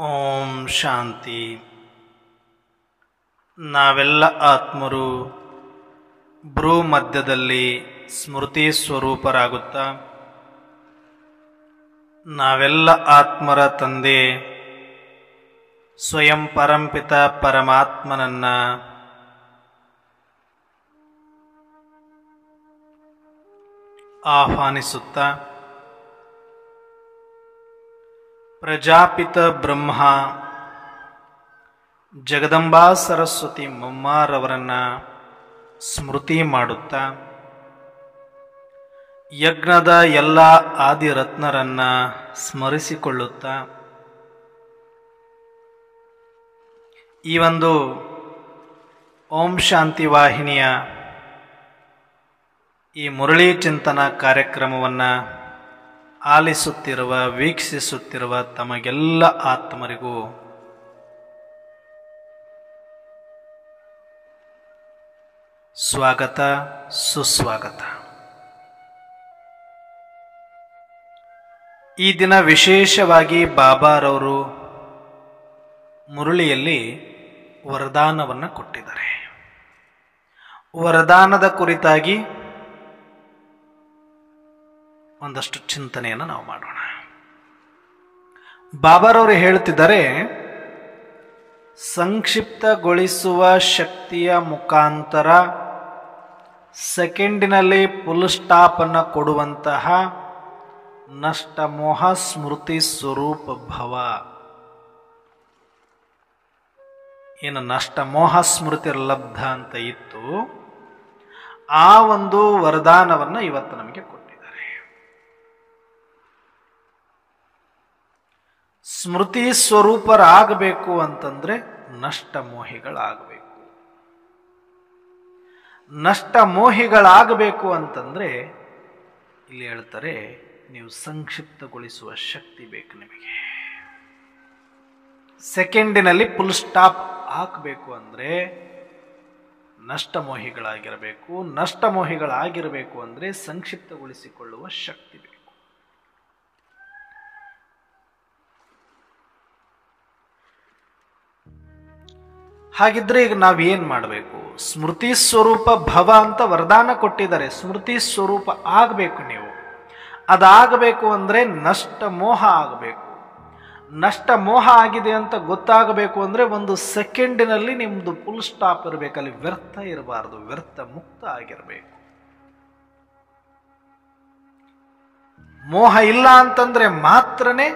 ಓಂ ಶಾಂತಿ ನಾವೆಲ್ಲ ಆತ್ಮರು ಭ್ರೂ ಮಧ್ಯದಲ್ಲಿ ಸ್ಮೃತಿ ಸ್ವರೂಪರಾಗುತ್ತಾ ನಾವೆಲ್ಲ ಆತ್ಮರ ತಂದೆ ಸ್ವಯಂ ಪರಂಪಿತ ಪರಮಾತ್ಮನನ್ನ ಆಹ್ವಾನಿಸುತ್ತಾ ಪ್ರಜಾಪಿತ ಬ್ರಹ್ಮ ಜಗದಂಬಾ ಸರಸ್ವತಿ ಮಮ್ಮಾರವರನ್ನ ಸ್ಮೃತಿ ಮಾಡುತ್ತಾ ಯಜ್ಞದ ಎಲ್ಲ ಆದಿರತ್ನರನ್ನ ಸ್ಮರಿಸಿಕೊಳ್ಳುತ್ತಾ ಈ ಒಂದು ಓಂ ಶಾಂತಿ ವಾಹಿನಿಯ ಈ ಮುರಳಿ ಚಿಂತನ ಕಾರ್ಯಕ್ರಮವನ್ನು ಆಲಿಸುತ್ತಿರುವ ವೀಕ್ಷಿಸುತ್ತಿರುವ ತಮಗೆಲ್ಲ ಆತ್ಮರಿಗೂ ಸ್ವಾಗತ ಸುಸ್ವಾಗತ ಈ ದಿನ ವಿಶೇಷವಾಗಿ ಬಾಬಾರವರು ಮುರಳಿಯಲ್ಲಿ ವರದಾನವನ್ನು ಕೊಟ್ಟಿದ್ದಾರೆ ವರದಾನದ ಕುರಿತಾಗಿ ಒಂದಷ್ಟು ಚಿಂತನೆಯನ್ನು ನಾವು ಮಾಡೋಣ ಬಾಬಾರವರು ಹೇಳ್ತಿದ್ದಾರೆ ಸಂಕ್ಷಿಪ್ತಗೊಳಿಸುವ ಶಕ್ತಿಯ ಮುಖಾಂತರ ಸೆಕೆಂಡಿನಲ್ಲಿ ಫುಲ್ ಸ್ಟಾಪ್ ಅನ್ನು ಕೊಡುವಂತಹ ನಷ್ಟಮೋಹ ಸ್ಮೃತಿ ಸ್ವರೂಪ ಭವ ಏನು ನಷ್ಟಮೋಹ ಸ್ಮೃತಿ ಲಬ್ಧ ಅಂತ ಇತ್ತು ಆ ಒಂದು ವರದಾನವನ್ನು ಇವತ್ತು ನಮಗೆ ಕೊಟ್ಟಿದ್ದಾರೆ ಸ್ಮೃತಿ ಸ್ವರೂಪರಾಗಬೇಕು ಅಂತಂದ್ರೆ ನಷ್ಟಮೋಹಿಗಳಾಗಬೇಕು ನಷ್ಟಮೋಹಿಗಳಾಗಬೇಕು ಅಂತಂದ್ರೆ ಇಲ್ಲಿ ಹೇಳ್ತಾರೆ ನೀವು ಸಂಕ್ಷಿಪ್ತಗೊಳಿಸುವ ಶಕ್ತಿ ಬೇಕು ನಿಮಗೆ ಸೆಕೆಂಡಿನಲ್ಲಿ ಫುಲ್ ಸ್ಟಾಪ್ ಹಾಕಬೇಕು ಅಂದರೆ ನಷ್ಟಮೋಹಿಗಳಾಗಿರಬೇಕು ನಷ್ಟಮೋಹಿಗಳಾಗಿರಬೇಕು ಅಂದರೆ ಸಂಕ್ಷಿಪ್ತಗೊಳಿಸಿಕೊಳ್ಳುವ ಶಕ್ತಿ ಬೇಕು ಹಾಗಿದ್ರೆ ಈಗ ನಾವೇನ್ ಮಾಡಬೇಕು ಸ್ಮೃತಿ ಸ್ವರೂಪ ಭವ ಅಂತ ವರದಾನ ಕೊಟ್ಟಿದ್ದಾರೆ ಸ್ಮೃತಿ ಸ್ವರೂಪ ಆಗಬೇಕು ನೀವು ಅದಾಗಬೇಕು ಅಂದ್ರೆ ನಷ್ಟ ಮೋಹ ಆಗಬೇಕು ನಷ್ಟ ಮೋಹ ಆಗಿದೆ ಅಂತ ಗೊತ್ತಾಗಬೇಕು ಅಂದ್ರೆ ಒಂದು ಸೆಕೆಂಡಿನಲ್ಲಿ ನಿಮ್ದು ಫುಲ್ ಸ್ಟಾಪ್ ಇರಬೇಕು ಅಲ್ಲಿ ವ್ಯರ್ಥ ಇರಬಾರದು ವ್ಯರ್ಥ ಮುಕ್ತ ಆಗಿರಬೇಕು ಮೋಹ ಇಲ್ಲ ಅಂತಂದ್ರೆ ಮಾತ್ರನೇ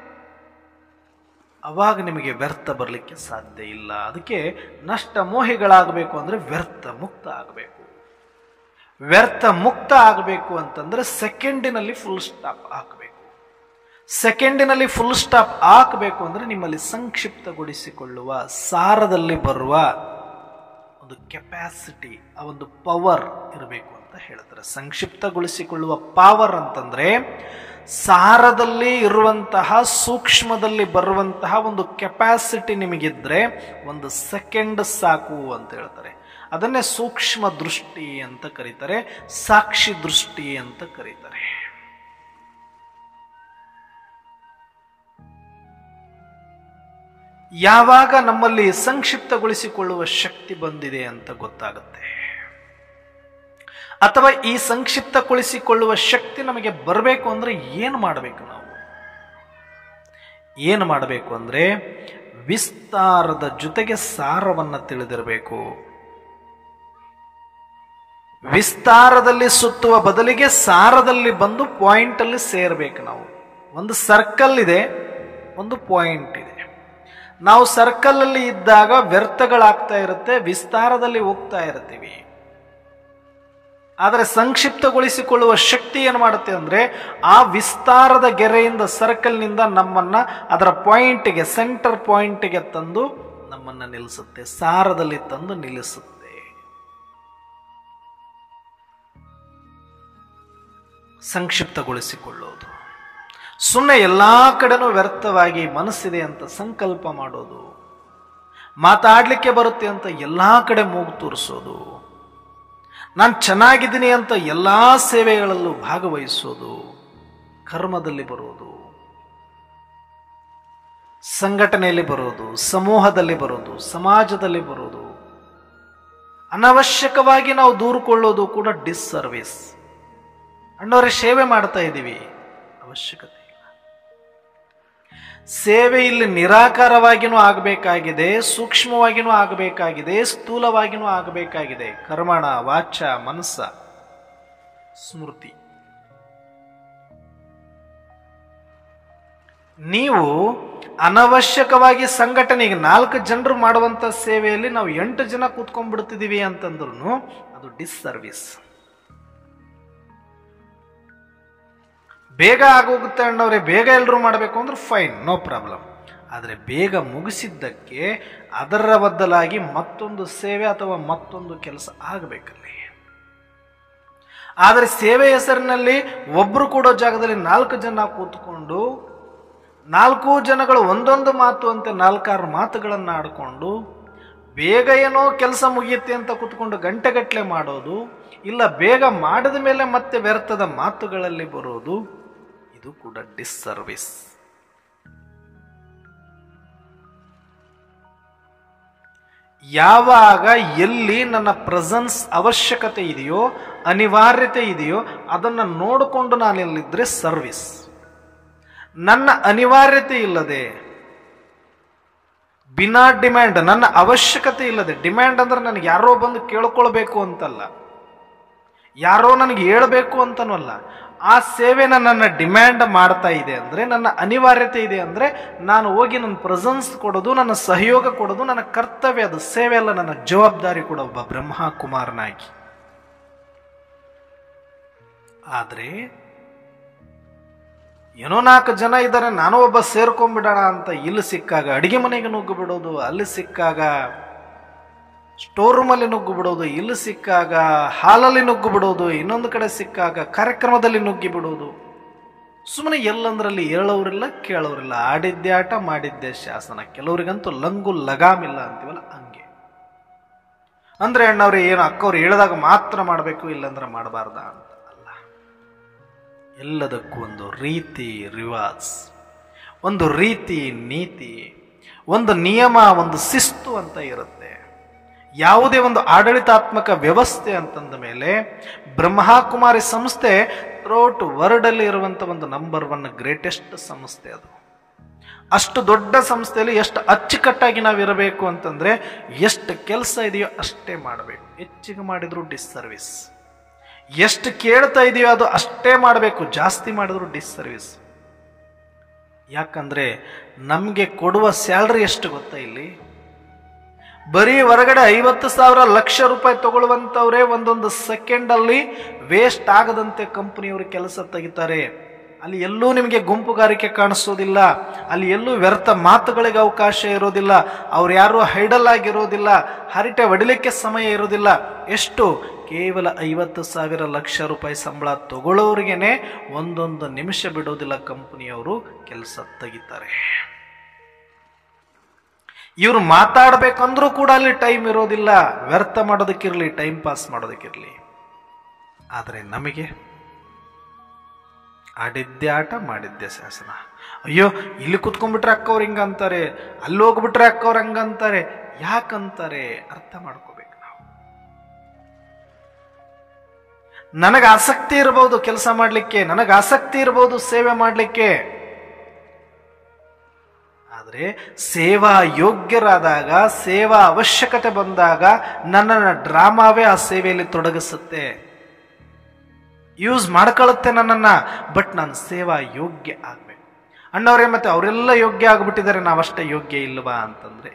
ಅವಾಗ ನಿಮಗೆ ವ್ಯರ್ಥ ಬರಲಿಕ್ಕೆ ಸಾಧ್ಯ ಇಲ್ಲ ಅದಕ್ಕೆ ನಷ್ಟ ಮೋಹಿಗಳಾಗಬೇಕು ಅಂದ್ರೆ ವ್ಯರ್ಥ ಮುಕ್ತ ಆಗಬೇಕು ವ್ಯರ್ಥ ಮುಕ್ತ ಆಗಬೇಕು ಅಂತಂದ್ರೆ ಸೆಕೆಂಡಿನಲ್ಲಿ ಫುಲ್ ಸ್ಟಾಪ್ ಹಾಕಬೇಕು ಸೆಕೆಂಡಿನಲ್ಲಿ ಫುಲ್ ಸ್ಟಾಪ್ ಹಾಕಬೇಕು ಅಂದ್ರೆ ನಿಮ್ಮಲ್ಲಿ ಸಂಕ್ಷಿಪ್ತಗೊಳಿಸಿಕೊಳ್ಳುವ ಸಾರದಲ್ಲಿ ಬರುವ ಒಂದು ಕೆಪಾಸಿಟಿ ಆ ಒಂದು ಪವರ್ ಇರಬೇಕು ಅಂತ ಹೇಳ್ತಾರೆ ಸಂಕ್ಷಿಪ್ತಗೊಳಿಸಿಕೊಳ್ಳುವ ಪವರ್ ಅಂತಂದ್ರೆ ಸಾರದಲ್ಲಿ ಇರುವಂತಹ ಸೂಕ್ಷ್ಮದಲ್ಲಿ ಬರುವಂತಹ ಒಂದು ಕೆಪಾಸಿಟಿ ನಿಮಗಿದ್ರೆ ಒಂದು ಸೆಕೆಂಡ್ ಸಾಕು ಅಂತ ಹೇಳ್ತಾರೆ ಅದನ್ನೇ ಸೂಕ್ಷ್ಮ ದೃಷ್ಟಿ ಅಂತ ಕರೀತಾರೆ ಸಾಕ್ಷಿ ದೃಷ್ಟಿ ಅಂತ ಕರೀತಾರೆ ಯಾವಾಗ ನಮ್ಮಲ್ಲಿ ಸಂಕ್ಷಿಪ್ತಗೊಳಿಸಿಕೊಳ್ಳುವ ಶಕ್ತಿ ಬಂದಿದೆ ಅಂತ ಗೊತ್ತಾಗುತ್ತೆ ಅಥವಾ ಈ ಸಂಕ್ಷಿಪ್ತಗೊಳಿಸಿಕೊಳ್ಳುವ ಶಕ್ತಿ ನಮಗೆ ಬರಬೇಕು ಅಂದ್ರೆ ಏನು ಮಾಡಬೇಕು ನಾವು ಏನು ಮಾಡಬೇಕು ಅಂದ್ರೆ ವಿಸ್ತಾರದ ಜೊತೆಗೆ ಸಾರವನ್ನು ತಿಳಿದಿರಬೇಕು ವಿಸ್ತಾರದಲ್ಲಿ ಸುತ್ತುವ ಬದಲಿಗೆ ಸಾರದಲ್ಲಿ ಬಂದು ಪಾಯಿಂಟ್ ಅಲ್ಲಿ ಸೇರ್ಬೇಕು ನಾವು ಒಂದು ಸರ್ಕಲ್ ಇದೆ ಒಂದು ಪಾಯಿಂಟ್ ಇದೆ ನಾವು ಸರ್ಕಲ್ ಅಲ್ಲಿ ಇದ್ದಾಗ ವ್ಯರ್ಥಗಳಾಗ್ತಾ ಇರುತ್ತೆ ವಿಸ್ತಾರದಲ್ಲಿ ಹೋಗ್ತಾ ಇರ್ತೀವಿ ಆದರೆ ಸಂಕ್ಷಿಪ್ತಗೊಳಿಸಿಕೊಳ್ಳುವ ಶಕ್ತಿ ಏನು ಮಾಡುತ್ತೆ ಅಂದ್ರೆ ಆ ವಿಸ್ತಾರದ ಗೆರೆಯಿಂದ ಸರ್ಕಲ್ನಿಂದ ನಮ್ಮನ್ನ ಅದರ ಪಾಯಿಂಟ್ಗೆ ಸೆಂಟರ್ ಪಾಯಿಂಟ್ಗೆ ತಂದು ನಮ್ಮನ್ನ ನಿಲ್ಲಿಸುತ್ತೆ ಸಾರದಲ್ಲಿ ತಂದು ನಿಲ್ಲಿಸುತ್ತೆ ಸಂಕ್ಷಿಪ್ತಗೊಳಿಸಿಕೊಳ್ಳೋದು ಸುಮ್ಮನೆ ಎಲ್ಲಾ ಕಡೆನೂ ವ್ಯರ್ಥವಾಗಿ ಮನಸ್ಸಿದೆ ಅಂತ ಸಂಕಲ್ಪ ಮಾಡೋದು ಮಾತಾಡ್ಲಿಕ್ಕೆ ಬರುತ್ತೆ ಅಂತ ಎಲ್ಲಾ ಕಡೆ ಮೂಗು ತೋರಿಸೋದು ನಾನು ಚೆನ್ನಾಗಿದ್ದೀನಿ ಅಂತ ಎಲ್ಲ ಸೇವೆಗಳಲ್ಲೂ ಭಾಗವಹಿಸೋದು ಕರ್ಮದಲ್ಲಿ ಬರೋದು ಸಂಘಟನೆಯಲ್ಲಿ ಬರೋದು ಸಮೂಹದಲ್ಲಿ ಬರೋದು ಸಮಾಜದಲ್ಲಿ ಬರೋದು ಅನವಶ್ಯಕವಾಗಿ ನಾವು ದೂರುಕೊಳ್ಳೋದು ಕೂಡ ಡಿಸ್ಸರ್ವಿಸ್ ಅಣ್ಣವರೇ ಸೇವೆ ಮಾಡ್ತಾ ಇದ್ದೀವಿ ಅವಶ್ಯಕತೆ ಇಲ್ಲ ಸೇವೆ ಇಲ್ಲಿ ನಿರಾಕಾರವಾಗಿನೂ ಆಗಬೇಕಾಗಿದೆ ಸೂಕ್ಷ್ಮವಾಗಿನೂ ಆಗಬೇಕಾಗಿದೆ ಸ್ಥೂಲವಾಗಿನೂ ಆಗಬೇಕಾಗಿದೆ ಕರ್ಮಣ ವಾಚ ಮನಸ್ಸ ಸ್ಮೃತಿ ನೀವು ಅನವಶ್ಯಕವಾಗಿ ಸಂಘಟನೆಗೆ ನಾಲ್ಕು ಜನರು ಮಾಡುವಂತ ಸೇವೆಯಲ್ಲಿ ನಾವು ಎಂಟು ಜನ ಕೂತ್ಕೊಂಡ್ಬಿಡ್ತಿದೀವಿ ಅಂತಂದ್ರು ಅದು ಡಿಸ್ಸರ್ವಿಸ್ ಬೇಗ ಆಗೋಗುತ್ತೆ ಅಣ್ಣವ್ರೆ ಬೇಗ ಎಲ್ಲರೂ ಮಾಡಬೇಕು ಅಂದ್ರೆ ಫೈನ್ ನೋ ಪ್ರಾಬ್ಲಮ್ ಆದರೆ ಬೇಗ ಮುಗಿಸಿದ್ದಕ್ಕೆ ಅದರ ಬದಲಾಗಿ ಮತ್ತೊಂದು ಸೇವೆ ಅಥವಾ ಮತ್ತೊಂದು ಕೆಲಸ ಆಗಬೇಕಲ್ಲಿ ಆದರೆ ಸೇವೆ ಹೆಸರಿನಲ್ಲಿ ಒಬ್ರು ಕೊಡೋ ಜಾಗದಲ್ಲಿ ನಾಲ್ಕು ಜನ ಕೂತ್ಕೊಂಡು ನಾಲ್ಕು ಜನಗಳು ಒಂದೊಂದು ಮಾತು ಅಂತ ನಾಲ್ಕಾರು ಮಾತುಗಳನ್ನು ಆಡಿಕೊಂಡು ಬೇಗ ಏನೋ ಕೆಲಸ ಮುಗಿಯುತ್ತೆ ಅಂತ ಕೂತ್ಕೊಂಡು ಗಂಟೆಗಟ್ಟಲೆ ಮಾಡೋದು ಇಲ್ಲ ಬೇಗ ಮಾಡಿದ ಮೇಲೆ ಮತ್ತೆ ವ್ಯರ್ಥದ ಮಾತುಗಳಲ್ಲಿ ಬರೋದು ಇದು ಕೂಡ ಡಿಸ್ಸರ್ವಿಸ್ ಯಾವಾಗ ಎಲ್ಲಿ ನನ್ನ ಪ್ರೆಸೆನ್ಸ್ ಅವಶ್ಯಕತೆ ಇದೆಯೋ ಅನಿವಾರ್ಯತೆ ಇದೆಯೋ ಅದನ್ನು ನೋಡಿಕೊಂಡು ನಾನು ಎಲ್ಲಿದ್ರೆ ಸರ್ವಿಸ್ ನನ್ನ ಅನಿವಾರ್ಯತೆ ಇಲ್ಲದೆ ಬಿನಾ ಡಿಮ್ಯಾಂಡ್ ನನ್ನ ಅವಶ್ಯಕತೆ ಇಲ್ಲದೆ ಡಿಮ್ಯಾಂಡ್ ಅಂದ್ರೆ ನನಗೆ ಯಾರೋ ಬಂದು ಕೇಳ್ಕೊಳ್ಬೇಕು ಅಂತಲ್ಲ ಯಾರೋ ನನಗೆ ಹೇಳಬೇಕು ಅಂತನೂ ಅಲ್ಲ ಆ ಸೇವೆನ ನನ್ನ ಡಿಮ್ಯಾಂಡ್ ಮಾಡ್ತಾ ಇದೆ ಅಂದ್ರೆ ನನ್ನ ಅನಿವಾರ್ಯತೆ ಇದೆ ಅಂದ್ರೆ ನಾನು ಹೋಗಿ ನನ್ನ ಪ್ರೆಸೆನ್ಸ್ ಕೊಡೋದು ನನ್ನ ಸಹಯೋಗ ಕೊಡೋದು ನನ್ನ ಕರ್ತವ್ಯ ಅದು ಸೇವೆ ಅಲ್ಲ ನನ್ನ ಜವಾಬ್ದಾರಿ ಕೂಡ ಒಬ್ಬ ಬ್ರಹ್ಮ ಕುಮಾರನಾಗಿ ಆದ್ರೆ ಏನೋ ನಾಲ್ಕು ಜನ ಇದ್ದಾರೆ ನಾನು ಒಬ್ಬ ಸೇರ್ಕೊಂಡ್ಬಿಡೋಣ ಅಂತ ಇಲ್ಲಿ ಸಿಕ್ಕಾಗ ಅಡಿಗೆ ಮನೆಗೆ ನುಗ್ಗು ಬಿಡೋದು ಅಲ್ಲಿ ಸಿಕ್ಕಾಗ ಸ್ಟೋರ್ ರೂಮಲ್ಲಿ ನುಗ್ಗು ಬಿಡೋದು ಇಲ್ಲಿ ಸಿಕ್ಕಾಗ ಹಾಲಲ್ಲಿ ನುಗ್ಗು ಬಿಡೋದು ಇನ್ನೊಂದು ಕಡೆ ಸಿಕ್ಕಾಗ ಕಾರ್ಯಕ್ರಮದಲ್ಲಿ ನುಗ್ಗಿ ಬಿಡೋದು ಸುಮ್ಮನೆ ಎಲ್ಲಂದ್ರಲ್ಲಿ ಹೇಳೋರಿಲ್ಲ ಕೇಳೋರಿಲ್ಲ ಆಡಿದ್ದೆ ಆಟ ಮಾಡಿದ್ದೆ ಶಾಸನ ಕೆಲವರಿಗಂತೂ ಲಂಗು ಲಗಾಮಿಲ್ಲ ಅಂತೀವಲ್ಲ ಹಂಗೆ ಅಂದ್ರೆ ಅಣ್ಣವ್ರು ಏನು ಅಕ್ಕವ್ರು ಹೇಳಿದಾಗ ಮಾತ್ರ ಮಾಡಬೇಕು ಇಲ್ಲಂದ್ರೆ ಮಾಡಬಾರ್ದ ಅಂತ ಅಲ್ಲ ಎಲ್ಲದಕ್ಕೂ ಒಂದು ರೀತಿ ರಿವಾಜ್ ಒಂದು ರೀತಿ ನೀತಿ ಒಂದು ನಿಯಮ ಒಂದು ಶಿಸ್ತು ಅಂತ ಇರುತ್ತೆ ಯಾವುದೇ ಒಂದು ಆಡಳಿತಾತ್ಮಕ ವ್ಯವಸ್ಥೆ ಅಂತಂದ ಮೇಲೆ ಬ್ರಹ್ಮಕುಮಾರಿ ಸಂಸ್ಥೆ ಥ್ರೋಟ್ ವರ್ಲ್ಡ್ ಅಲ್ಲಿ ಇರುವಂತ ಒಂದು ನಂಬರ್ ಒನ್ ಗ್ರೇಟೆಸ್ಟ್ ಸಂಸ್ಥೆ ಅದು ಅಷ್ಟು ದೊಡ್ಡ ಸಂಸ್ಥೆಯಲ್ಲಿ ಎಷ್ಟು ಅಚ್ಚುಕಟ್ಟಾಗಿ ನಾವು ಇರಬೇಕು ಅಂತಂದ್ರೆ ಎಷ್ಟು ಕೆಲಸ ಇದೆಯೋ ಅಷ್ಟೇ ಮಾಡಬೇಕು ಹೆಚ್ಚಿಗೆ ಮಾಡಿದ್ರು ಡಿಸ್ಸರ್ವಿಸ್ ಎಷ್ಟು ಕೇಳ್ತಾ ಇದೆಯೋ ಅದು ಅಷ್ಟೇ ಮಾಡಬೇಕು ಜಾಸ್ತಿ ಮಾಡಿದ್ರು ಡಿಸ್ಸರ್ವಿಸ್ ಯಾಕಂದ್ರೆ ನಮಗೆ ಕೊಡುವ ಸ್ಯಾಲ್ರಿ ಎಷ್ಟು ಗೊತ್ತಾ ಇಲ್ಲಿ ಬರೀ ಹೊರಗಡೆ ಐವತ್ತು ಸಾವಿರ ಲಕ್ಷ ರೂಪಾಯಿ ತಗೊಳ್ಳುವಂಥವ್ರೆ ಒಂದೊಂದು ಸೆಕೆಂಡ್ ಅಲ್ಲಿ ವೇಸ್ಟ್ ಆಗದಂತೆ ಕಂಪನಿಯವರು ಕೆಲಸ ತೆಗಿತಾರೆ ಅಲ್ಲಿ ಎಲ್ಲೂ ನಿಮಗೆ ಗುಂಪುಗಾರಿಕೆ ಕಾಣಿಸೋದಿಲ್ಲ ಅಲ್ಲಿ ಎಲ್ಲೂ ವ್ಯರ್ಥ ಮಾತುಗಳಿಗೆ ಅವಕಾಶ ಇರೋದಿಲ್ಲ ಅವ್ರು ಯಾರು ಹೈಡಲ್ ಆಗಿರೋದಿಲ್ಲ ಹರಿಟೆ ಹೊಡಿಲಿಕ್ಕೆ ಸಮಯ ಇರೋದಿಲ್ಲ ಎಷ್ಟು ಕೇವಲ ಐವತ್ತು ಸಾವಿರ ಲಕ್ಷ ರೂಪಾಯಿ ಸಂಬಳ ತಗೊಳ್ಳೋರಿಗೇನೆ ಒಂದೊಂದು ನಿಮಿಷ ಬಿಡೋದಿಲ್ಲ ಕಂಪನಿಯವರು ಕೆಲಸ ತೆಗಿತಾರೆ ಇವ್ರು ಮಾತಾಡ್ಬೇಕಂದ್ರೂ ಕೂಡ ಅಲ್ಲಿ ಟೈಮ್ ಇರೋದಿಲ್ಲ ವ್ಯರ್ಥ ಮಾಡೋದಕ್ಕಿರ್ಲಿ ಟೈಮ್ ಪಾಸ್ ಮಾಡೋದಕ್ಕಿರ್ಲಿ ಆದರೆ ನಮಗೆ ಆಡಿದ್ದೆ ಆಟ ಮಾಡಿದ್ದೆ ಶಾಸನ ಅಯ್ಯೋ ಇಲ್ಲಿ ಕುತ್ಕೊಂಡ್ಬಿಟ್ರೆ ಅಕ್ಕವ್ರು ಹಿಂಗ ಅಂತಾರೆ ಅಲ್ಲಿ ಹೋಗ್ಬಿಟ್ರೆ ಅಕ್ಕವ್ರು ಹಂಗಂತಾರೆ ಯಾಕಂತಾರೆ ಅರ್ಥ ಮಾಡ್ಕೋಬೇಕು ನಾವು ನನಗೆ ಆಸಕ್ತಿ ಇರಬಹುದು ಕೆಲಸ ಮಾಡಲಿಕ್ಕೆ ನನಗೆ ಆಸಕ್ತಿ ಇರಬಹುದು ಸೇವೆ ಮಾಡಲಿಕ್ಕೆ ಆದರೆ ಸೇವಾ ಯೋಗ್ಯರಾದಾಗ ಸೇವಾ ಅವಶ್ಯಕತೆ ಬಂದಾಗ ನನ್ನನ್ನು ಡ್ರಾಮಾವೇ ಆ ಸೇವೆಯಲ್ಲಿ ತೊಡಗಿಸುತ್ತೆ ಯೂಸ್ ಮಾಡ್ಕೊಳ್ಳುತ್ತೆ ನನ್ನನ್ನು ಬಟ್ ನಾನು ಸೇವಾ ಯೋಗ್ಯ ಆಗಬೇಕು ಅಣ್ಣವ್ರೆ ಮತ್ತೆ ಅವರೆಲ್ಲ ಯೋಗ್ಯ ಆಗ್ಬಿಟ್ಟಿದ್ದಾರೆ ನಾವಷ್ಟೇ ಯೋಗ್ಯ ಇಲ್ವಾ ಅಂತಂದ್ರೆ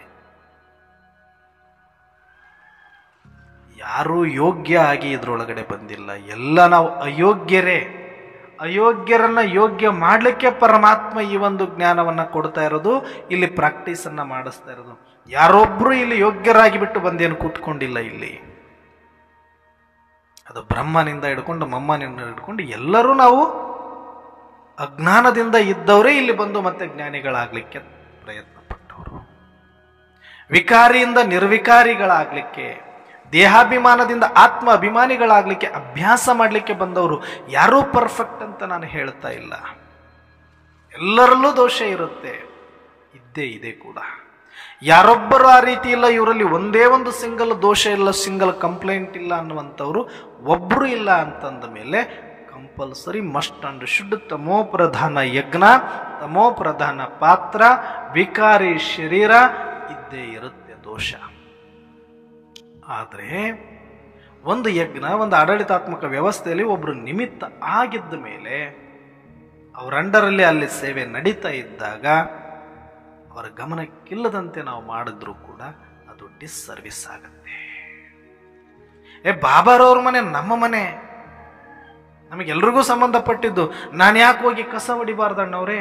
ಯಾರೂ ಯೋಗ್ಯ ಆಗಿ ಇದ್ರೊಳಗಡೆ ಬಂದಿಲ್ಲ ಎಲ್ಲ ನಾವು ಅಯೋಗ್ಯರೇ ಅಯೋಗ್ಯರನ್ನ ಯೋಗ್ಯ ಮಾಡಲಿಕ್ಕೆ ಪರಮಾತ್ಮ ಈ ಒಂದು ಜ್ಞಾನವನ್ನ ಕೊಡ್ತಾ ಇರೋದು ಇಲ್ಲಿ ಪ್ರಾಕ್ಟೀಸ್ ಅನ್ನ ಮಾಡಿಸ್ತಾ ಇರೋದು ಯಾರೊಬ್ರು ಇಲ್ಲಿ ಯೋಗ್ಯರಾಗಿ ಬಿಟ್ಟು ಬಂದೇನು ಕೂತ್ಕೊಂಡಿಲ್ಲ ಇಲ್ಲಿ ಅದು ಬ್ರಹ್ಮನಿಂದ ಹಿಡ್ಕೊಂಡು ಮಮ್ಮನಿಂದ ಹಿಡ್ಕೊಂಡು ಎಲ್ಲರೂ ನಾವು ಅಜ್ಞಾನದಿಂದ ಇದ್ದವರೇ ಇಲ್ಲಿ ಬಂದು ಮತ್ತೆ ಜ್ಞಾನಿಗಳಾಗ್ಲಿಕ್ಕೆ ಪ್ರಯತ್ನ ಪಟ್ಟವರು ವಿಕಾರಿಯಿಂದ ನಿರ್ವಿಕಾರಿಗಳಾಗ್ಲಿಕ್ಕೆ ದೇಹಾಭಿಮಾನದಿಂದ ಆತ್ಮ ಅಭಿಮಾನಿಗಳಾಗ್ಲಿಕ್ಕೆ ಅಭ್ಯಾಸ ಮಾಡಲಿಕ್ಕೆ ಬಂದವರು ಯಾರೂ ಪರ್ಫೆಕ್ಟ್ ಅಂತ ನಾನು ಹೇಳ್ತಾ ಇಲ್ಲ ಎಲ್ಲರಲ್ಲೂ ದೋಷ ಇರುತ್ತೆ ಈ ಇದ್ದೇ ಇದೆ ಕೂಡ ಯಾರೊಬ್ಬರು ಆ ರೀತಿ ಇಲ್ಲ ಇವರಲ್ಲಿ ಒಂದೇ ಒಂದು ಸಿಂಗಲ್ ದೋಷ ಇಲ್ಲ ಸಿಂಗಲ್ ಕಂಪ್ಲೇಂಟ್ ಇಲ್ಲ ಅನ್ನುವಂಥವ್ರು ಒಬ್ಬರು ಇಲ್ಲ ಅಂತಂದ ಮೇಲೆ ಕಂಪಲ್ಸರಿ ಮಸ್ಟ್ ಅಂಡ್ ಶುಡ್ ತಮೋ ಪ್ರಧಾನ ಯಜ್ಞ ತಮೋ ಪ್ರಧಾನ ಪಾತ್ರ ವಿಕಾರಿ ಶರೀರ ಇದ್ದೇ ಇರುತ್ತೆ ದೋಷ ಆದರೆ ಒಂದು ಯಜ್ಞ ಒಂದು ಆಡಳಿತಾತ್ಮಕ ವ್ಯವಸ್ಥೆಯಲ್ಲಿ ಒಬ್ಬರು ನಿಮಿತ್ತ ಆಗಿದ್ದ ಮೇಲೆ ಅವರ ಅಂಡರಲ್ಲಿ ಅಲ್ಲಿ ಸೇವೆ ನಡೀತಾ ಇದ್ದಾಗ ಅವರ ಗಮನಕ್ಕಿಲ್ಲದಂತೆ ನಾವು ಮಾಡಿದ್ರೂ ಕೂಡ ಅದು ಡಿಸ್ಸರ್ವಿಸ್ ಆಗುತ್ತೆ ಏ ಬಾಬಾರವ್ರ ಮನೆ ನಮ್ಮ ಮನೆ ನಮಗೆಲ್ರಿಗೂ ಸಂಬಂಧಪಟ್ಟಿದ್ದು ನಾನು ಯಾಕೆ ಹೋಗಿ ಕಸ ಹೊಡಿಬಾರ್ದಣ್ಣವ್ರೆ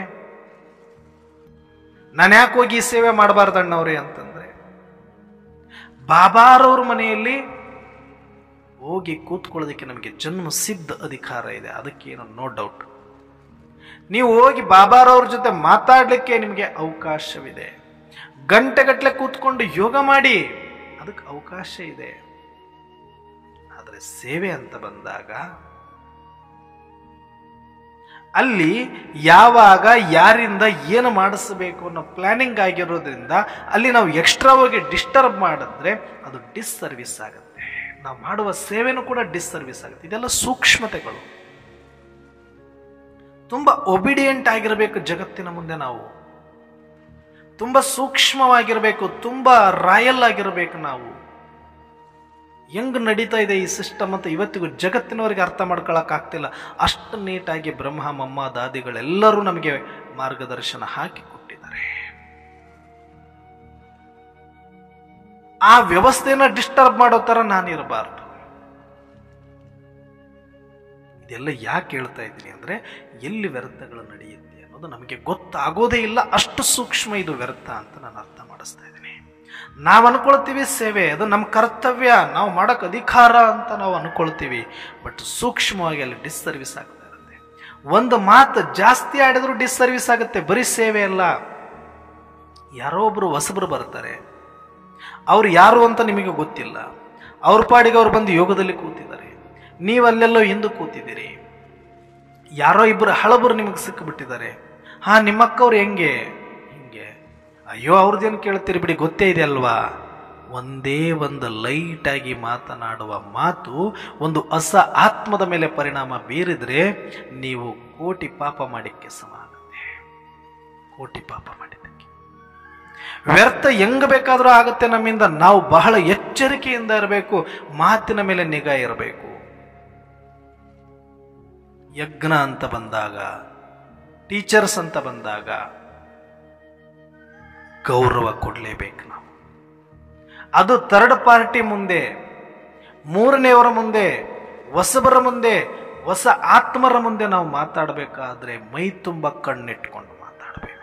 ನಾನು ಯಾಕೆ ಹೋಗಿ ಈ ಸೇವೆ ಮಾಡಬಾರ್ದಣ್ಣವ್ರೆ ಅಂತಂದ್ರೆ ಬಾಬಾರವ್ರ ಮನೆಯಲ್ಲಿ ಹೋಗಿ ಕೂತ್ಕೊಳ್ಳೋದಕ್ಕೆ ನಮಗೆ ಜನ್ಮ ಸಿದ್ಧ ಅಧಿಕಾರ ಇದೆ ಅದಕ್ಕೇನು ನೋ ಡೌಟ್ ನೀವು ಹೋಗಿ ಬಾಬಾರವ್ರ ಜೊತೆ ಮಾತಾಡಲಿಕ್ಕೆ ನಿಮಗೆ ಅವಕಾಶವಿದೆ ಗಂಟೆಗಟ್ಟಲೆ ಕೂತ್ಕೊಂಡು ಯೋಗ ಮಾಡಿ ಅದಕ್ಕೆ ಅವಕಾಶ ಇದೆ ಆದರೆ ಸೇವೆ ಅಂತ ಬಂದಾಗ ಅಲ್ಲಿ ಯಾವಾಗ ಯಾರಿಂದ ಏನು ಮಾಡಿಸಬೇಕು ಅನ್ನೋ ಪ್ಲಾನಿಂಗ್ ಆಗಿರೋದ್ರಿಂದ ಅಲ್ಲಿ ನಾವು ಎಕ್ಸ್ಟ್ರಾ ಹೋಗಿ ಡಿಸ್ಟರ್ಬ್ ಮಾಡಿದ್ರೆ ಅದು ಡಿಸ್ಸರ್ವಿಸ್ ಆಗುತ್ತೆ ನಾವು ಮಾಡುವ ಸೇವೆನೂ ಕೂಡ ಡಿಸ್ಸರ್ವಿಸ್ ಆಗುತ್ತೆ ಇದೆಲ್ಲ ಸೂಕ್ಷ್ಮತೆಗಳು ತುಂಬಾ ಒಬಿಡಿಯಂಟ್ ಆಗಿರಬೇಕು ಜಗತ್ತಿನ ಮುಂದೆ ನಾವು ತುಂಬಾ ಸೂಕ್ಷ್ಮವಾಗಿರಬೇಕು ತುಂಬಾ ರಾಯಲ್ ಆಗಿರಬೇಕು ನಾವು ಹೆಂಗ್ ನಡೀತಾ ಇದೆ ಈ ಸಿಸ್ಟಮ್ ಅಂತ ಇವತ್ತಿಗೂ ಜಗತ್ತಿನವರಿಗೆ ಅರ್ಥ ಮಾಡ್ಕೊಳಕ್ ಆಗ್ತಿಲ್ಲ ಅಷ್ಟು ನೀಟಾಗಿ ಬ್ರಹ್ಮ ಮಮ್ಮ ದಾದಿಗಳೆಲ್ಲರೂ ನಮಗೆ ಮಾರ್ಗದರ್ಶನ ಹಾಕಿ ಕೊಟ್ಟಿದ್ದಾರೆ ಆ ವ್ಯವಸ್ಥೆನ ಡಿಸ್ಟರ್ಬ್ ಮಾಡೋ ತರ ನಾನಿರಬಾರ್ದು ಇದೆಲ್ಲ ಯಾಕೆ ಹೇಳ್ತಾ ಇದ್ದೀನಿ ಅಂದ್ರೆ ಎಲ್ಲಿ ವ್ಯರ್ಥಗಳು ನಡೆಯುತ್ತೆ ಅನ್ನೋದು ನಮಗೆ ಗೊತ್ತಾಗೋದೇ ಇಲ್ಲ ಅಷ್ಟು ಸೂಕ್ಷ್ಮ ಇದು ವ್ಯರ್ಥ ಅಂತ ನಾನು ಅರ್ಥ ಮಾಡಿಸ್ತಾ ಇದ್ದೀನಿ ನಾವು ಅನ್ಕೊಳ್ತೀವಿ ಸೇವೆ ಅದು ನಮ್ಮ ಕರ್ತವ್ಯ ನಾವು ಮಾಡಕ್ ಅಧಿಕಾರ ಅಂತ ನಾವು ಅನ್ಕೊಳ್ತೀವಿ ಬಟ್ ಸೂಕ್ಷ್ಮವಾಗಿ ಅಲ್ಲಿ ಡಿಸ್ಸರ್ವಿಸ್ ಆಗ್ತಾ ಇರುತ್ತೆ ಒಂದು ಮಾತು ಜಾಸ್ತಿ ಆಡಿದ್ರು ಡಿಸ್ಸರ್ವಿಸ್ ಆಗುತ್ತೆ ಬರೀ ಸೇವೆ ಅಲ್ಲ ಯಾರೋ ಒಬ್ರು ಹೊಸಬರು ಬರ್ತಾರೆ ಅವ್ರು ಯಾರು ಅಂತ ನಿಮಗೆ ಗೊತ್ತಿಲ್ಲ ಅವ್ರ ಪಾಡಿಗೆ ಅವ್ರು ಬಂದು ಯೋಗದಲ್ಲಿ ಕೂತಿದ್ದಾರೆ ನೀವು ಅಲ್ಲೆಲ್ಲೋ ಹಿಂದೆ ಕೂತಿದ್ದೀರಿ ಯಾರೋ ಇಬ್ಬರು ಹಳಬರು ನಿಮಗೆ ಸಿಕ್ಕಿಬಿಟ್ಟಿದ್ದಾರೆ ಹಾ ನಿಮ್ಮಕ್ಕವ್ರು ಹೆಂಗೆ ಹಿಂಗೆ ಅಯ್ಯೋ ಅವ್ರದ್ದೇನು ಕೇಳ್ತೀರಿ ಬಿಡಿ ಗೊತ್ತೇ ಇದೆ ಅಲ್ವಾ ಒಂದೇ ಒಂದು ಲೈಟ್ ಆಗಿ ಮಾತನಾಡುವ ಮಾತು ಒಂದು ಹೊಸ ಆತ್ಮದ ಮೇಲೆ ಪರಿಣಾಮ ಬೀರಿದ್ರೆ ನೀವು ಕೋಟಿ ಪಾಪ ಮಾಡಿಕ್ಕೆ ಸಮ ಆಗುತ್ತೆ ಕೋಟಿ ಪಾಪ ಮಾಡಿದ್ದಕ್ಕೆ ವ್ಯರ್ಥ ಹೆಂಗ್ ಬೇಕಾದ್ರೂ ಆಗುತ್ತೆ ನಮ್ಮಿಂದ ನಾವು ಬಹಳ ಎಚ್ಚರಿಕೆಯಿಂದ ಇರಬೇಕು ಮಾತಿನ ಮೇಲೆ ನಿಗಾ ಇರಬೇಕು ಯಜ್ಞ ಅಂತ ಬಂದಾಗ ಟೀಚರ್ಸ್ ಅಂತ ಬಂದಾಗ ಗೌರವ ಕೊಡಲೇಬೇಕು ನಾವು ಅದು ಥರ್ಡ್ ಪಾರ್ಟಿ ಮುಂದೆ ಮೂರನೆಯವರ ಮುಂದೆ ಹೊಸಬರ ಮುಂದೆ ಹೊಸ ಆತ್ಮರ ಮುಂದೆ ನಾವು ಮಾತಾಡಬೇಕಾದ್ರೆ ಮೈ ತುಂಬ ಕಣ್ಣಿಟ್ಕೊಂಡು ಮಾತಾಡಬೇಕು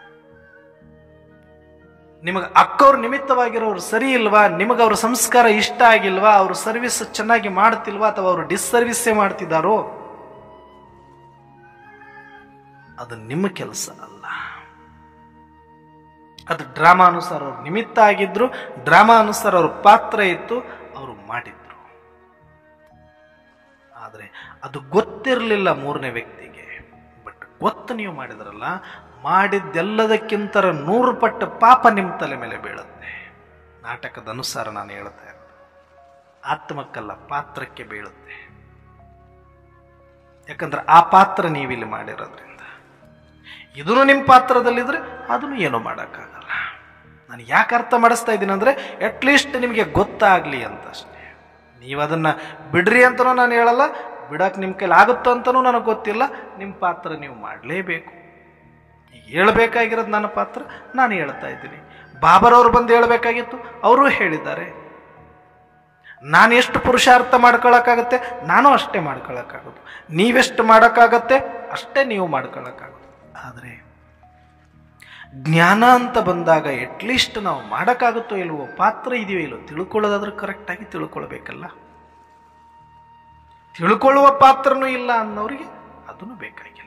ನಿಮಗೆ ಅಕ್ಕವ್ರ ನಿಮಿತ್ತವಾಗಿರೋರು ಸರಿ ಇಲ್ವಾ ನಿಮಗೆ ಅವ್ರ ಸಂಸ್ಕಾರ ಇಷ್ಟ ಆಗಿಲ್ವಾ ಅವ್ರ ಸರ್ವಿಸ್ ಚೆನ್ನಾಗಿ ಮಾಡ್ತಿಲ್ವಾ ಅಥವಾ ಅವರು ಡಿಸ್ಸರ್ವಿಸ್ಸೇ ಮಾಡ್ತಿದ್ದಾರೋ ಅದು ನಿಮ್ಮ ಕೆಲಸ ಅಲ್ಲ ಅದು ಡ್ರಾಮಾ ಅನುಸಾರ ಅವ್ರ ನಿಮಿತ್ತ ಆಗಿದ್ರು ಡ್ರಾಮಾ ಅನುಸಾರ ಅವ್ರ ಪಾತ್ರ ಇತ್ತು ಅವರು ಮಾಡಿದ್ರು ಆದರೆ ಅದು ಗೊತ್ತಿರಲಿಲ್ಲ ಮೂರನೇ ವ್ಯಕ್ತಿಗೆ ಬಟ್ ಗೊತ್ತು ನೀವು ಮಾಡಿದ್ರಲ್ಲ ಮಾಡಿದ್ದೆಲ್ಲದಕ್ಕಿಂತ ನೂರು ಪಟ್ಟು ಪಾಪ ನಿಮ್ಮ ತಲೆ ಮೇಲೆ ಬೀಳುತ್ತೆ ನಾಟಕದ ಅನುಸಾರ ನಾನು ಹೇಳ್ತಾ ಇರೋದು ಆತ್ಮಕ್ಕಲ್ಲ ಪಾತ್ರಕ್ಕೆ ಬೀಳುತ್ತೆ ಯಾಕಂದ್ರೆ ಆ ಪಾತ್ರ ನೀವಿಲ್ಲಿ ಮಾಡಿರೋದ್ರಿಂದ ಇದನ್ನು ನಿಮ್ಮ ಪಾತ್ರದಲ್ಲಿದ್ರೆ ಅದನ್ನು ಏನೂ ಮಾಡೋಕ್ಕಾಗಲ್ಲ ನಾನು ಯಾಕೆ ಅರ್ಥ ಮಾಡಿಸ್ತಾ ಇದ್ದೀನಿ ಅಂದರೆ ಅಟ್ಲೀಸ್ಟ್ ನಿಮಗೆ ಗೊತ್ತಾಗಲಿ ಅಂತ ಅಷ್ಟೇ ನೀವು ಅದನ್ನು ಬಿಡ್ರಿ ಅಂತಲೂ ನಾನು ಹೇಳಲ್ಲ ಬಿಡಕ್ಕೆ ನಿಮ್ಮ ಕೈಲಿ ಆಗುತ್ತೋ ಅಂತಲೂ ನನಗೆ ಗೊತ್ತಿಲ್ಲ ನಿಮ್ಮ ಪಾತ್ರ ನೀವು ಮಾಡಲೇಬೇಕು ಹೇಳ್ಬೇಕಾಗಿರೋದು ನನ್ನ ಪಾತ್ರ ನಾನು ಹೇಳ್ತಾ ಇದ್ದೀನಿ ಬಾಬರವ್ರು ಬಂದು ಹೇಳಬೇಕಾಗಿತ್ತು ಅವರು ಹೇಳಿದ್ದಾರೆ ನಾನು ಎಷ್ಟು ಪುರುಷಾರ್ಥ ಮಾಡ್ಕೊಳಕ್ಕಾಗತ್ತೆ ನಾನು ಅಷ್ಟೇ ಮಾಡ್ಕೊಳಕ್ಕಾಗೋದು ನೀವೆಷ್ಟು ಮಾಡೋಕ್ಕಾಗತ್ತೆ ಅಷ್ಟೇ ನೀವು ಮಾಡ್ಕೊಳಕ್ಕಾಗೋದು ಆದರೆ ಜ್ಞಾನ ಅಂತ ಬಂದಾಗ ಅಟ್ಲೀಸ್ಟ್ ನಾವು ಮಾಡೋಕ್ಕಾಗುತ್ತೋ ಇಲ್ವೋ ಪಾತ್ರ ಇದೆಯೋ ಇಲ್ವೋ ತಿಳ್ಕೊಳ್ಳೋದಾದ್ರೆ ಕರೆಕ್ಟಾಗಿ ತಿಳ್ಕೊಳ್ಬೇಕಲ್ಲ ತಿಳ್ಕೊಳ್ಳುವ ಪಾತ್ರನೂ ಇಲ್ಲ ಅನ್ನೋರಿಗೆ ಅದನ್ನು ಬೇಕಾಗಿಲ್ಲ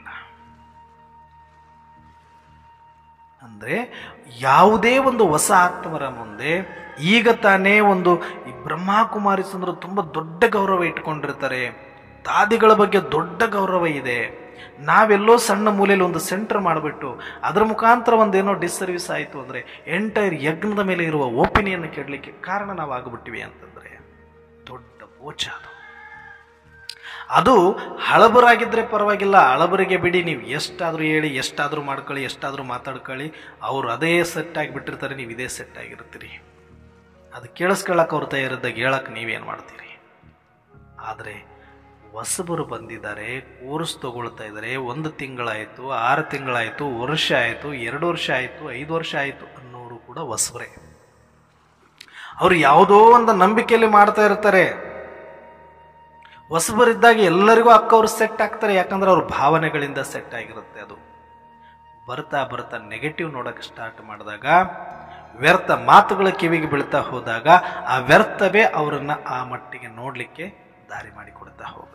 ಅಂದ್ರೆ ಯಾವುದೇ ಒಂದು ಹೊಸ ಆತ್ಮರ ಮುಂದೆ ಈಗ ತಾನೇ ಒಂದು ಈ ಬ್ರಹ್ಮಕುಮಾರಿ ಸುಂದರ ತುಂಬ ದೊಡ್ಡ ಗೌರವ ಇಟ್ಕೊಂಡಿರ್ತಾರೆ ದಾದಿಗಳ ಬಗ್ಗೆ ದೊಡ್ಡ ಗೌರವ ಇದೆ ನಾವೆಲ್ಲೋ ಸಣ್ಣ ಮೂಲೆಯಲ್ಲಿ ಒಂದು ಸೆಂಟರ್ ಮಾಡಿಬಿಟ್ಟು ಅದರ ಮುಖಾಂತರ ಒಂದೇನೋ ಡಿಸ್ಸರ್ವಿಸ್ ಆಯಿತು ಅಂದರೆ ಎಂಟೈರ್ ಯಜ್ಞದ ಮೇಲೆ ಇರುವ ಒಪಿನಿಯನ್ ಕೆಡಲಿಕ್ಕೆ ಕಾರಣ ನಾವು ಆಗಿಬಿಟ್ಟಿವಿ ಅಂತಂದರೆ ದೊಡ್ಡ ಬೋಚ ಅದು ಅದು ಹಳಬರಾಗಿದ್ದರೆ ಪರವಾಗಿಲ್ಲ ಹಳಬರಿಗೆ ಬಿಡಿ ನೀವು ಎಷ್ಟಾದರೂ ಹೇಳಿ ಎಷ್ಟಾದರೂ ಮಾಡ್ಕೊಳ್ಳಿ ಎಷ್ಟಾದರೂ ಮಾತಾಡ್ಕೊಳ್ಳಿ ಅವರು ಅದೇ ಸೆಟ್ ಆಗಿಬಿಟ್ಟಿರ್ತಾರೆ ನೀವು ಇದೇ ಸೆಟ್ ಆಗಿರ್ತೀರಿ ಅದು ಕೇಳಿಸ್ಕೊಳ್ಳೋಕೆ ಅವ್ರ ತಯಾರಿದ್ದಾಗ ಹೇಳಕ್ಕೆ ನೀವೇನು ಮಾಡ್ತೀರಿ ಆದರೆ ಹೊಸಬರು ಬಂದಿದ್ದಾರೆ ಕೋರ್ಸ್ ತಗೊಳ್ತಾ ಇದ್ದಾರೆ ಒಂದು ತಿಂಗಳಾಯಿತು ಆರು ತಿಂಗಳಾಯಿತು ವರ್ಷ ಆಯಿತು ಎರಡು ವರ್ಷ ಆಯಿತು ಐದು ವರ್ಷ ಆಯಿತು ಅನ್ನೋರು ಕೂಡ ಹೊಸಬರೇ ಅವರು ಯಾವುದೋ ಒಂದು ನಂಬಿಕೆಯಲ್ಲಿ ಮಾಡ್ತಾ ಇರ್ತಾರೆ ಹೊಸಬರಿದ್ದಾಗ ಎಲ್ಲರಿಗೂ ಅಕ್ಕವ್ರು ಸೆಟ್ ಆಗ್ತಾರೆ ಯಾಕಂದ್ರೆ ಅವ್ರ ಭಾವನೆಗಳಿಂದ ಸೆಟ್ ಆಗಿರುತ್ತೆ ಅದು ಬರ್ತಾ ಬರ್ತಾ ನೆಗೆಟಿವ್ ನೋಡಕ್ಕೆ ಸ್ಟಾರ್ಟ್ ಮಾಡಿದಾಗ ವ್ಯರ್ಥ ಮಾತುಗಳ ಕಿವಿಗೆ ಬೀಳ್ತಾ ಹೋದಾಗ ಆ ವ್ಯರ್ಥವೇ ಅವರನ್ನ ಆ ಮಟ್ಟಿಗೆ ನೋಡಲಿಕ್ಕೆ ದಾರಿ ಮಾಡಿಕೊಡ್ತಾ ಹೋಗುತ್ತೆ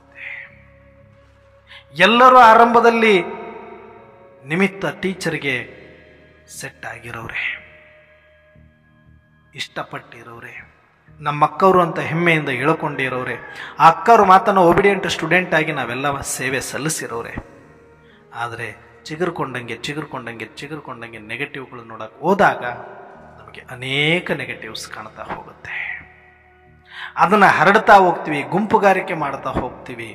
ಎಲ್ಲರೂ ಆರಂಭದಲ್ಲಿ ನಿಮಿತ್ತ ಟೀಚರ್ಗೆ ಸೆಟ್ ಆಗಿರೋರೆ ಇಷ್ಟಪಟ್ಟಿರೋರೆ ನಮ್ಮ ಅಕ್ಕವರು ಅಂತ ಹೆಮ್ಮೆಯಿಂದ ಹೇಳ್ಕೊಂಡಿರೋರೆ ಆ ಅಕ್ಕವ್ರ ಮಾತನ್ನು ಒಬಿಡಿಯಂಟ್ ಸ್ಟೂಡೆಂಟ್ ಆಗಿ ನಾವೆಲ್ಲ ಸೇವೆ ಸಲ್ಲಿಸಿರೋರೆ ಆದರೆ ಚಿಗುರ್ಕೊಂಡಂಗೆ ಚಿಗುರ್ಕೊಂಡಂಗೆ ಚಿಗುರ್ಕೊಂಡಂಗೆ ನೆಗೆಟಿವ್ಗಳು ನೋಡಕ್ಕೆ ಹೋದಾಗ ನಮಗೆ ಅನೇಕ ನೆಗೆಟಿವ್ಸ್ ಕಾಣ್ತಾ ಹೋಗುತ್ತೆ ಅದನ್ನು ಹರಡ್ತಾ ಹೋಗ್ತೀವಿ ಗುಂಪುಗಾರಿಕೆ ಮಾಡ್ತಾ ಹೋಗ್ತೀವಿ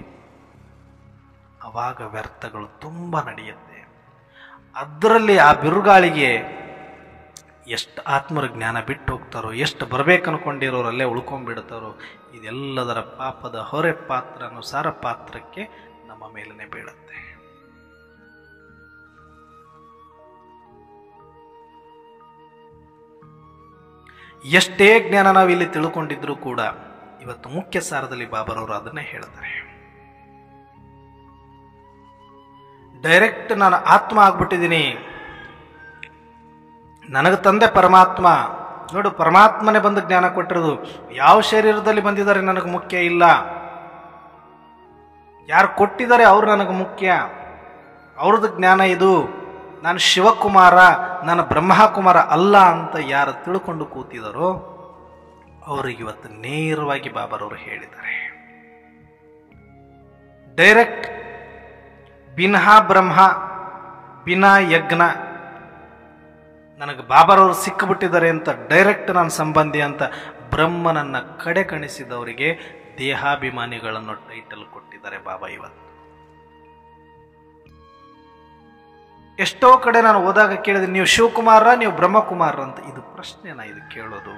ಅವಾಗ ವ್ಯರ್ಥಗಳು ತುಂಬ ನಡೆಯುತ್ತೆ ಅದರಲ್ಲಿ ಆ ಬಿರುಗಾಳಿಗೆ ಎಷ್ಟು ಆತ್ಮರ ಜ್ಞಾನ ಬಿಟ್ಟು ಹೋಗ್ತಾರೋ ಎಷ್ಟು ಬರ್ಬೇಕು ಅನ್ಕೊಂಡಿರೋರಲ್ಲೇ ಉಳ್ಕೊಂಡ್ಬಿಡ್ತಾರೋ ಇದೆಲ್ಲದರ ಪಾಪದ ಹೊರೆ ಪಾತ್ರ ಅನುಸಾರ ಪಾತ್ರಕ್ಕೆ ನಮ್ಮ ಮೇಲನೆ ಬೀಳುತ್ತೆ ಎಷ್ಟೇ ಜ್ಞಾನ ನಾವು ಇಲ್ಲಿ ತಿಳ್ಕೊಂಡಿದ್ರು ಕೂಡ ಇವತ್ತು ಮುಖ್ಯ ಸಾರದಲ್ಲಿ ಬಾಬರವರು ಅದನ್ನೇ ಹೇಳ್ತಾರೆ ಡೈರೆಕ್ಟ್ ನಾನು ಆತ್ಮ ಆಗ್ಬಿಟ್ಟಿದ್ದೀನಿ ನನಗೆ ತಂದೆ ಪರಮಾತ್ಮ ನೋಡು ಪರಮಾತ್ಮನೇ ಬಂದು ಜ್ಞಾನ ಕೊಟ್ಟಿರೋದು ಯಾವ ಶರೀರದಲ್ಲಿ ಬಂದಿದ್ದಾರೆ ನನಗೆ ಮುಖ್ಯ ಇಲ್ಲ ಯಾರು ಕೊಟ್ಟಿದ್ದಾರೆ ಅವ್ರು ನನಗೆ ಮುಖ್ಯ ಅವ್ರದ್ದು ಜ್ಞಾನ ಇದು ನಾನು ಶಿವಕುಮಾರ ನಾನು ಬ್ರಹ್ಮಕುಮಾರ ಅಲ್ಲ ಅಂತ ಯಾರು ತಿಳ್ಕೊಂಡು ಕೂತಿದಾರೋ ಅವ್ರಿಗೆ ಇವತ್ತು ನೇರವಾಗಿ ಬಾಬರವರು ಹೇಳಿದ್ದಾರೆ ಡೈರೆಕ್ಟ್ ಬಿನ್ಹಾ ಬ್ರಹ್ಮ ಬಿನಾ ಯಜ್ಞ ನನಗೆ ಬಾಬರವರು ಸಿಕ್ಕಿಬಿಟ್ಟಿದ್ದಾರೆ ಅಂತ ಡೈರೆಕ್ಟ್ ನನ್ನ ಸಂಬಂಧಿ ಅಂತ ಬ್ರಹ್ಮನನ್ನ ಕಡೆ ಕಣಿಸಿದವರಿಗೆ ದೇಹಾಭಿಮಾನಿಗಳನ್ನು ಟೈಟಲ್ ಕೊಟ್ಟಿದ್ದಾರೆ ಬಾಬಾ ಇವತ್ತು ಎಷ್ಟೋ ಕಡೆ ನಾನು ಓದಾಗ ಕೇಳಿದೆ ನೀವು ಶಿವಕುಮಾರ ನೀವು ಬ್ರಹ್ಮಕುಮಾರ ಅಂತ ಇದು ಪ್ರಶ್ನೆನ ಇದು ಕೇಳೋದು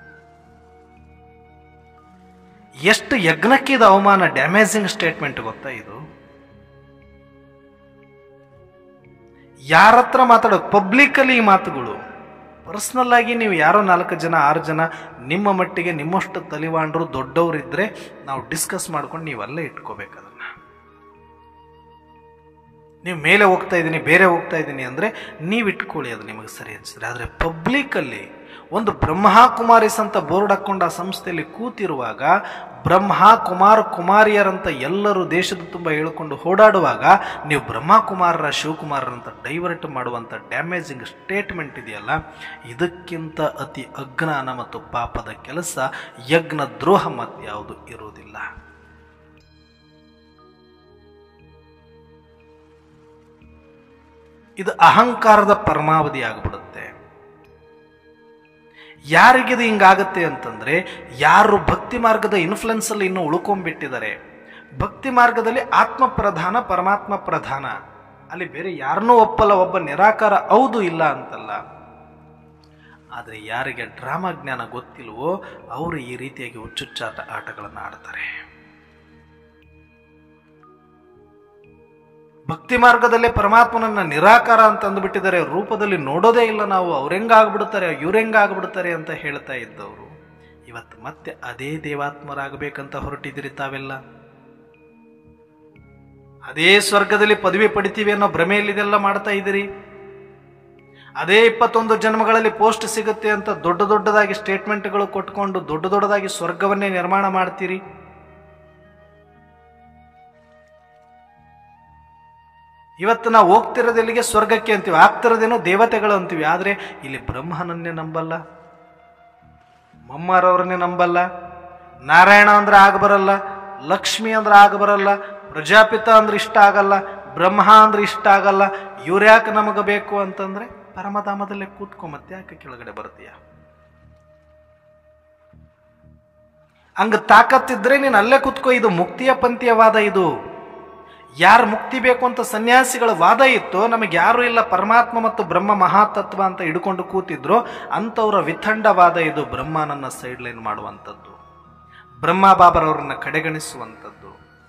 ಎಷ್ಟು ಯಜ್ಞಕ್ಕೆ ಇದು ಅವಮಾನ ಡ್ಯಾಮೇಜಿಂಗ್ ಸ್ಟೇಟ್ಮೆಂಟ್ ಗೊತ್ತಾ ಇದು ಯಾರ ಹತ್ರ ಮಾತಾಡೋದು ಪಬ್ಲಿಕಲ್ಲಿ ಈ ಮಾತುಗಳು ಪರ್ಸ್ನಲ್ ಆಗಿ ನೀವು ಯಾರೋ ನಾಲ್ಕು ಜನ ಆರು ಜನ ನಿಮ್ಮ ಮಟ್ಟಿಗೆ ನಿಮ್ಮಷ್ಟು ತಲಿವಾಂಡ್ರು ದೊಡ್ಡವರಿದ್ರೆ ನಾವು ಡಿಸ್ಕಸ್ ಮಾಡ್ಕೊಂಡು ನೀವು ಅಲ್ಲೇ ಇಟ್ಕೋಬೇಕು ಅದನ್ನ ನೀವು ಮೇಲೆ ಹೋಗ್ತಾ ಇದ್ದೀನಿ ಬೇರೆ ಹೋಗ್ತಾ ಇದ್ದೀನಿ ಅಂದರೆ ನೀವು ಇಟ್ಕೊಳ್ಳಿ ಅದು ನಿಮಗೆ ಸರಿ ಅನಿಸಿದ್ರೆ ಆದರೆ ಪಬ್ಲಿಕಲ್ಲಿ ಒಂದು ಬ್ರಹ್ಮಕುಮಾರಿಸ್ ಅಂತ ಬೋರ್ಡ್ ಹಾಕ್ಕೊಂಡು ಆ ಸಂಸ್ಥೆಯಲ್ಲಿ ಕೂತಿರುವಾಗ ಬ್ರಹ್ಮ ಕುಮಾರ್ ಕುಮಾರಿಯರಂತ ಎಲ್ಲರೂ ದೇಶದ ತುಂಬ ಹೇಳ್ಕೊಂಡು ಓಡಾಡುವಾಗ ನೀವು ಬ್ರಹ್ಮಕುಮಾರರ ಶಿವಕುಮಾರರಂತ ಡೈವರ್ಟ್ ಮಾಡುವಂಥ ಡ್ಯಾಮೇಜಿಂಗ್ ಸ್ಟೇಟ್ಮೆಂಟ್ ಇದೆಯಲ್ಲ ಇದಕ್ಕಿಂತ ಅತಿ ಅಜ್ಞಾನ ಮತ್ತು ಪಾಪದ ಕೆಲಸ ಯಜ್ಞ ದ್ರೋಹ ಮತ್ಯಾವುದು ಇರುವುದಿಲ್ಲ ಇದು ಅಹಂಕಾರದ ಪರಮಾವಧಿ ಆಗಿಬಿಡುತ್ತೆ ಯಾರಿಗಿದು ಹಿಂಗಾಗತ್ತೆ ಅಂತಂದ್ರೆ ಯಾರು ಭಕ್ತಿ ಮಾರ್ಗದ ಇನ್ಫ್ಲುಯೆನ್ಸ್ ಅಲ್ಲಿ ಇನ್ನು ಉಳ್ಕೊಂಡ್ಬಿಟ್ಟಿದ್ದಾರೆ ಭಕ್ತಿ ಮಾರ್ಗದಲ್ಲಿ ಆತ್ಮ ಪ್ರಧಾನ ಪರಮಾತ್ಮ ಪ್ರಧಾನ ಅಲ್ಲಿ ಬೇರೆ ಯಾರನ್ನೂ ಒಪ್ಪಲ್ಲ ಒಬ್ಬ ನಿರಾಕಾರ ಹೌದು ಇಲ್ಲ ಅಂತಲ್ಲ ಆದರೆ ಯಾರಿಗೆ ಡ್ರಾಮಾ ಜ್ಞಾನ ಗೊತ್ತಿಲ್ವೋ ಅವರು ಈ ರೀತಿಯಾಗಿ ಹುಚ್ಚುಚ್ಚಾಟ ಆಟಗಳನ್ನು ಆಡ್ತಾರೆ ಭಕ್ತಿ ಮಾರ್ಗದಲ್ಲೇ ಪರಮಾತ್ಮನನ್ನ ನಿರಾಕಾರ ಅಂತ ಅಂದ್ಬಿಟ್ಟಿದ್ದಾರೆ ರೂಪದಲ್ಲಿ ನೋಡೋದೇ ಇಲ್ಲ ನಾವು ಅವ್ರೆಂಗಾಗ್ಬಿಡ್ತಾರೆ ಇವ್ರೆಂಗಾಗ್ಬಿಡ್ತಾರೆ ಅಂತ ಹೇಳ್ತಾ ಇದ್ದವರು ಇವತ್ತು ಮತ್ತೆ ಅದೇ ದೇವಾತ್ಮರಾಗಬೇಕಂತ ಹೊರಟಿದ್ದೀರಿ ತಾವೆಲ್ಲ ಅದೇ ಸ್ವರ್ಗದಲ್ಲಿ ಪದವಿ ಪಡಿತೀವಿ ಅನ್ನೋ ಭ್ರಮೆಯಲ್ಲಿದೆಲ್ಲ ಮಾಡ್ತಾ ಇದ್ದೀರಿ ಅದೇ ಇಪ್ಪತ್ತೊಂದು ಜನ್ಮಗಳಲ್ಲಿ ಪೋಸ್ಟ್ ಸಿಗುತ್ತೆ ಅಂತ ದೊಡ್ಡ ದೊಡ್ಡದಾಗಿ ಸ್ಟೇಟ್ಮೆಂಟ್ಗಳು ಕೊಟ್ಕೊಂಡು ದೊಡ್ಡ ದೊಡ್ಡದಾಗಿ ಸ್ವರ್ಗವನ್ನೇ ನಿರ್ಮಾಣ ಮಾಡ್ತೀರಿ ಇವತ್ತು ನಾವು ಹೋಗ್ತಿರೋದೆಲ್ಲಿಗೆ ಸ್ವರ್ಗಕ್ಕೆ ಅಂತೀವಿ ಆಗ್ತಿರೋದೇನೋ ದೇವತೆಗಳು ಅಂತೀವಿ ಆದರೆ ಇಲ್ಲಿ ಬ್ರಹ್ಮನನ್ನೇ ನಂಬಲ್ಲ ಮಮ್ಮಾರವ್ರನ್ನೇ ನಂಬಲ್ಲ ನಾರಾಯಣ ಅಂದ್ರೆ ಆಗ ಬರಲ್ಲ ಲಕ್ಷ್ಮಿ ಅಂದ್ರೆ ಆಗ ಬರಲ್ಲ ಪ್ರಜಾಪಿತ ಅಂದ್ರೆ ಇಷ್ಟ ಆಗಲ್ಲ ಬ್ರಹ್ಮ ಅಂದ್ರೆ ಇಷ್ಟ ಆಗಲ್ಲ ಇವ್ರು ಯಾಕೆ ನಮಗೆ ಬೇಕು ಅಂತಂದ್ರೆ ಪರಮಧಾಮದಲ್ಲೇ ಕೂತ್ಕೊ ಮತ್ತೆ ಯಾಕೆ ಕೆಳಗಡೆ ಬರ್ತೀಯ ಹಂಗ ತಾಕತ್ತಿದ್ರೆ ನೀನು ಅಲ್ಲೇ ಕೂತ್ಕೋ ಇದು ಮುಕ್ತಿಯ ಪಂಥಿಯ ವಾದ ಇದು ಯಾರು ಮುಕ್ತಿ ಬೇಕು ಅಂತ ಸನ್ಯಾಸಿಗಳ ವಾದ ಇತ್ತು ನಮಗೆ ಯಾರು ಇಲ್ಲ ಪರಮಾತ್ಮ ಮತ್ತು ಬ್ರಹ್ಮ ಮಹಾತತ್ವ ಅಂತ ಹಿಡ್ಕೊಂಡು ಕೂತಿದ್ರು ಅಂಥವ್ರ ವಿಥಂಡವಾದ ಇದು ಬ್ರಹ್ಮನನ್ನ ಸೈಡ್ ಲೈನ್ ಮಾಡುವಂಥದ್ದು ಬ್ರಹ್ಮ ಬಾಬರವ್ರನ್ನ ಕಡೆಗಣಿಸುವಂಥದ್ದು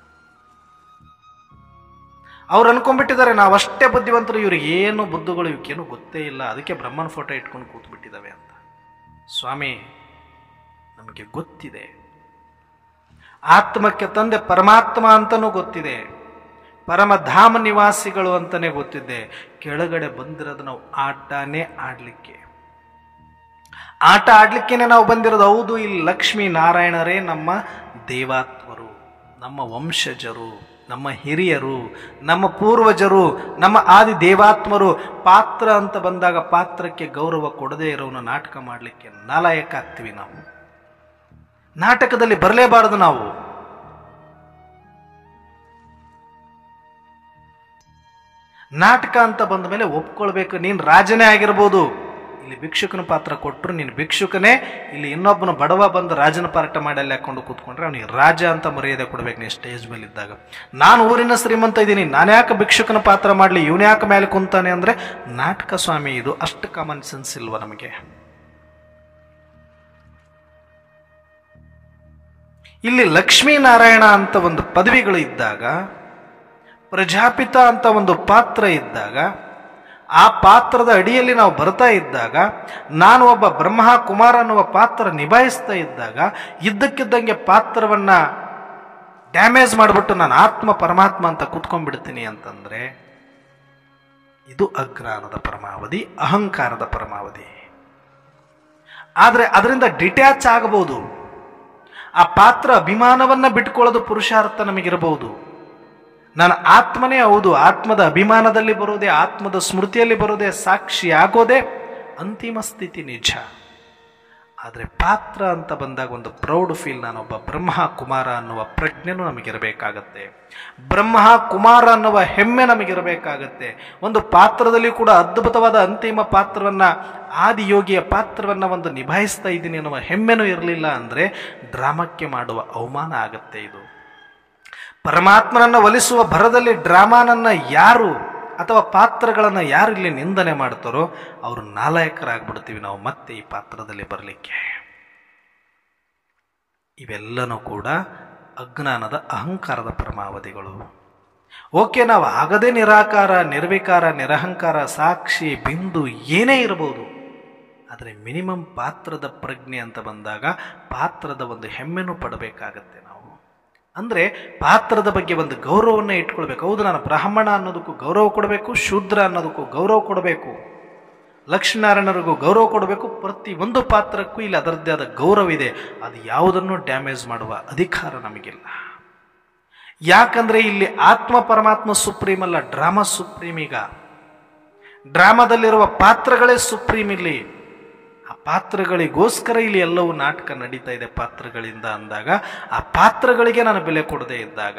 ಅವ್ರು ಅನ್ಕೊಂಡ್ಬಿಟ್ಟಿದ್ದಾರೆ ನಾವಷ್ಟೇ ಬುದ್ಧಿವಂತರು ಇವ್ರಿಗೆ ಏನು ಬುದ್ಧಿಗಳು ಇವಕ್ಕೇನು ಗೊತ್ತೇ ಇಲ್ಲ ಅದಕ್ಕೆ ಬ್ರಹ್ಮನ ಫೋಟೋ ಇಟ್ಕೊಂಡು ಕೂತು ಬಿಟ್ಟಿದ್ದಾವೆ ಅಂತ ಸ್ವಾಮಿ ನಮಗೆ ಗೊತ್ತಿದೆ ಆತ್ಮಕ್ಕೆ ತಂದೆ ಪರಮಾತ್ಮ ಅಂತನೂ ಗೊತ್ತಿದೆ ಪರಮಧಾಮ ನಿವಾಸಿಗಳು ಅಂತಾನೆ ಗೊತ್ತಿದೆ ಕೆಳಗಡೆ ಬಂದಿರೋದು ನಾವು ಆಟನೇ ಆಡ್ಲಿಕ್ಕೆ ಆಟ ಆಡ್ಲಿಕ್ಕೇನೆ ನಾವು ಬಂದಿರೋದು ಹೌದು ಇಲ್ಲಿ ಲಕ್ಷ್ಮೀ ನಾರಾಯಣರೇ ನಮ್ಮ ದೇವಾತ್ಮರು ನಮ್ಮ ವಂಶಜರು ನಮ್ಮ ಹಿರಿಯರು ನಮ್ಮ ಪೂರ್ವಜರು ನಮ್ಮ ಆದಿ ದೇವಾತ್ಮರು ಪಾತ್ರ ಅಂತ ಬಂದಾಗ ಪಾತ್ರಕ್ಕೆ ಗೌರವ ಕೊಡದೇ ಇರೋನ ನಾಟಕ ಮಾಡಲಿಕ್ಕೆ ನಾಲಾಯಕ ಆಗ್ತೀವಿ ನಾವು ನಾಟಕದಲ್ಲಿ ಬರಲೇಬಾರದು ನಾವು ನಾಟಕ ಅಂತ ಬಂದ ಮೇಲೆ ಒಪ್ಕೊಳ್ಬೇಕು ನೀನು ರಾಜನೇ ಆಗಿರ್ಬೋದು ಇಲ್ಲಿ ಭಿಕ್ಷುಕನ ಪಾತ್ರ ಕೊಟ್ಟರು ನೀನು ಭಿಕ್ಷುಕನೇ ಇಲ್ಲಿ ಇನ್ನೊಬ್ಬನ ಬಡವ ಬಂದು ರಾಜನ ಪಾರ್ಟ ಮಾಡಿ ಅಲ್ಲಿ ಹಾಕೊಂಡು ಕೂತ್ಕೊಂಡ್ರೆ ಅವನಿಗೆ ರಾಜ ಅಂತ ಮರ್ಯಾದೆ ಕೊಡ್ಬೇಕು ನೀನು ಸ್ಟೇಜ್ ಮೇಲೆ ಇದ್ದಾಗ ನಾನು ಊರಿನ ಶ್ರೀಮಂತ ಇದ್ದೀನಿ ನಾನು ಯಾಕೆ ಭಿಕ್ಷುಕನ ಪಾತ್ರ ಮಾಡಲಿ ಇವನು ಯಾಕೆ ಮೇಲೆ ಕುಂತಾನೆ ಅಂದರೆ ನಾಟಕ ಸ್ವಾಮಿ ಇದು ಅಷ್ಟು ಕಾಮನ್ ಸೆನ್ಸ್ ಇಲ್ವಾ ನಮಗೆ ಇಲ್ಲಿ ಲಕ್ಷ್ಮೀನಾರಾಯಣ ಅಂತ ಒಂದು ಪದವಿಗಳು ಇದ್ದಾಗ ಪ್ರಜಾಪಿತ ಅಂತ ಒಂದು ಪಾತ್ರ ಇದ್ದಾಗ ಆ ಪಾತ್ರದ ಅಡಿಯಲ್ಲಿ ನಾವು ಬರ್ತಾ ಇದ್ದಾಗ ನಾನು ಒಬ್ಬ ಬ್ರಹ್ಮ ಕುಮಾರ ಅನ್ನುವ ಪಾತ್ರ ನಿಭಾಯಿಸ್ತಾ ಇದ್ದಾಗ ಇದ್ದಕ್ಕಿದ್ದಂಗೆ ಪಾತ್ರವನ್ನ ಡ್ಯಾಮೇಜ್ ಮಾಡಿಬಿಟ್ಟು ನಾನು ಆತ್ಮ ಪರಮಾತ್ಮ ಅಂತ ಕೂತ್ಕೊಂಡ್ಬಿಡ್ತೀನಿ ಅಂತಂದ್ರೆ ಇದು ಅಜ್ಞಾನದ ಪರಮಾವಧಿ ಅಹಂಕಾರದ ಪರಮಾವಧಿ ಆದರೆ ಅದರಿಂದ ಡಿಟ್ಯಾಚ್ ಆಗಬಹುದು ಆ ಪಾತ್ರ ಅಭಿಮಾನವನ್ನ ಬಿಟ್ಕೊಳ್ಳೋದು ಪುರುಷಾರ್ಥ ನಮಗಿರಬಹುದು ನಾನು ಆತ್ಮನೇ ಹೌದು ಆತ್ಮದ ಅಭಿಮಾನದಲ್ಲಿ ಬರೋದೇ ಆತ್ಮದ ಸ್ಮೃತಿಯಲ್ಲಿ ಬರೋದೇ ಸಾಕ್ಷಿ ಆಗೋದೇ ಅಂತಿಮ ಸ್ಥಿತಿ ನಿಜ ಆದರೆ ಪಾತ್ರ ಅಂತ ಬಂದಾಗ ಒಂದು ಪ್ರೌಡ್ ಫೀಲ್ ನಾನೊಬ್ಬ ಬ್ರಹ್ಮ ಕುಮಾರ ಅನ್ನುವ ಪ್ರಜ್ಞೆನೂ ನಮಗಿರಬೇಕಾಗತ್ತೆ ಬ್ರಹ್ಮ ಕುಮಾರ ಅನ್ನುವ ಹೆಮ್ಮೆ ನಮಗಿರಬೇಕಾಗತ್ತೆ ಒಂದು ಪಾತ್ರದಲ್ಲಿ ಕೂಡ ಅದ್ಭುತವಾದ ಅಂತಿಮ ಪಾತ್ರವನ್ನ ಆದಿಯೋಗಿಯ ಪಾತ್ರವನ್ನ ಒಂದು ನಿಭಾಯಿಸ್ತಾ ಇದ್ದೀನಿ ಅನ್ನುವ ಹೆಮ್ಮೆನೂ ಇರಲಿಲ್ಲ ಅಂದರೆ ಡ್ರಾಮಕ್ಕೆ ಮಾಡುವ ಅವಮಾನ ಆಗತ್ತೆ ಇದು ಪರಮಾತ್ಮನನ್ನ ಒಲಿಸುವ ಭರದಲ್ಲಿ ಡ್ರಾಮಾನನ್ನ ಯಾರು ಅಥವಾ ಪಾತ್ರಗಳನ್ನು ಯಾರು ಇಲ್ಲಿ ನಿಂದನೆ ಮಾಡ್ತಾರೋ ಅವರು ನಾಲಾಯಕರಾಗ್ಬಿಡ್ತೀವಿ ನಾವು ಮತ್ತೆ ಈ ಪಾತ್ರದಲ್ಲಿ ಬರಲಿಕ್ಕೆ ಇವೆಲ್ಲನೂ ಕೂಡ ಅಜ್ಞಾನದ ಅಹಂಕಾರದ ಪರಮಾವಧಿಗಳು ಓಕೆ ನಾವು ಆಗದೇ ನಿರಾಕಾರ ನಿರ್ವಿಕಾರ ನಿರಹಂಕಾರ ಸಾಕ್ಷಿ ಬಿಂದು ಏನೇ ಇರಬಹುದು ಆದರೆ ಮಿನಿಮಮ್ ಪಾತ್ರದ ಪ್ರಜ್ಞೆ ಅಂತ ಬಂದಾಗ ಪಾತ್ರದ ಒಂದು ಹೆಮ್ಮೆನೂ ಪಡಬೇಕಾಗತ್ತೆ ನಾವು ಅಂದರೆ ಪಾತ್ರದ ಬಗ್ಗೆ ಒಂದು ಗೌರವವನ್ನು ಇಟ್ಕೊಳ್ಬೇಕು ಹೌದು ನಾನು ಬ್ರಾಹ್ಮಣ ಅನ್ನೋದಕ್ಕೂ ಗೌರವ ಕೊಡಬೇಕು ಶೂದ್ರ ಅನ್ನೋದಕ್ಕೂ ಗೌರವ ಕೊಡಬೇಕು ಲಕ್ಷ್ಮೀನಾರಾಯಣರಿಗೂ ಗೌರವ ಕೊಡಬೇಕು ಪ್ರತಿ ಒಂದು ಪಾತ್ರಕ್ಕೂ ಇಲ್ಲಿ ಅದರದ್ದೇ ಆದ ಗೌರವ ಇದೆ ಅದು ಯಾವುದನ್ನು ಡ್ಯಾಮೇಜ್ ಮಾಡುವ ಅಧಿಕಾರ ನಮಗಿಲ್ಲ ಯಾಕಂದ್ರೆ ಇಲ್ಲಿ ಆತ್ಮ ಪರಮಾತ್ಮ ಸುಪ್ರೀಂ ಅಲ್ಲ ಡ್ರಾಮಾ ಸುಪ್ರೀಂ ಈಗ ಡ್ರಾಮಾದಲ್ಲಿರುವ ಪಾತ್ರಗಳೇ ಸುಪ್ರೀಂ ಇಲ್ಲಿ ಆ ಪಾತ್ರಗಳಿಗೋಸ್ಕರ ಇಲ್ಲಿ ಎಲ್ಲವೂ ನಾಟಕ ನಡೀತಾ ಇದೆ ಪಾತ್ರಗಳಿಂದ ಅಂದಾಗ ಆ ಪಾತ್ರಗಳಿಗೆ ನಾನು ಬೆಲೆ ಕೊಡದೇ ಇದ್ದಾಗ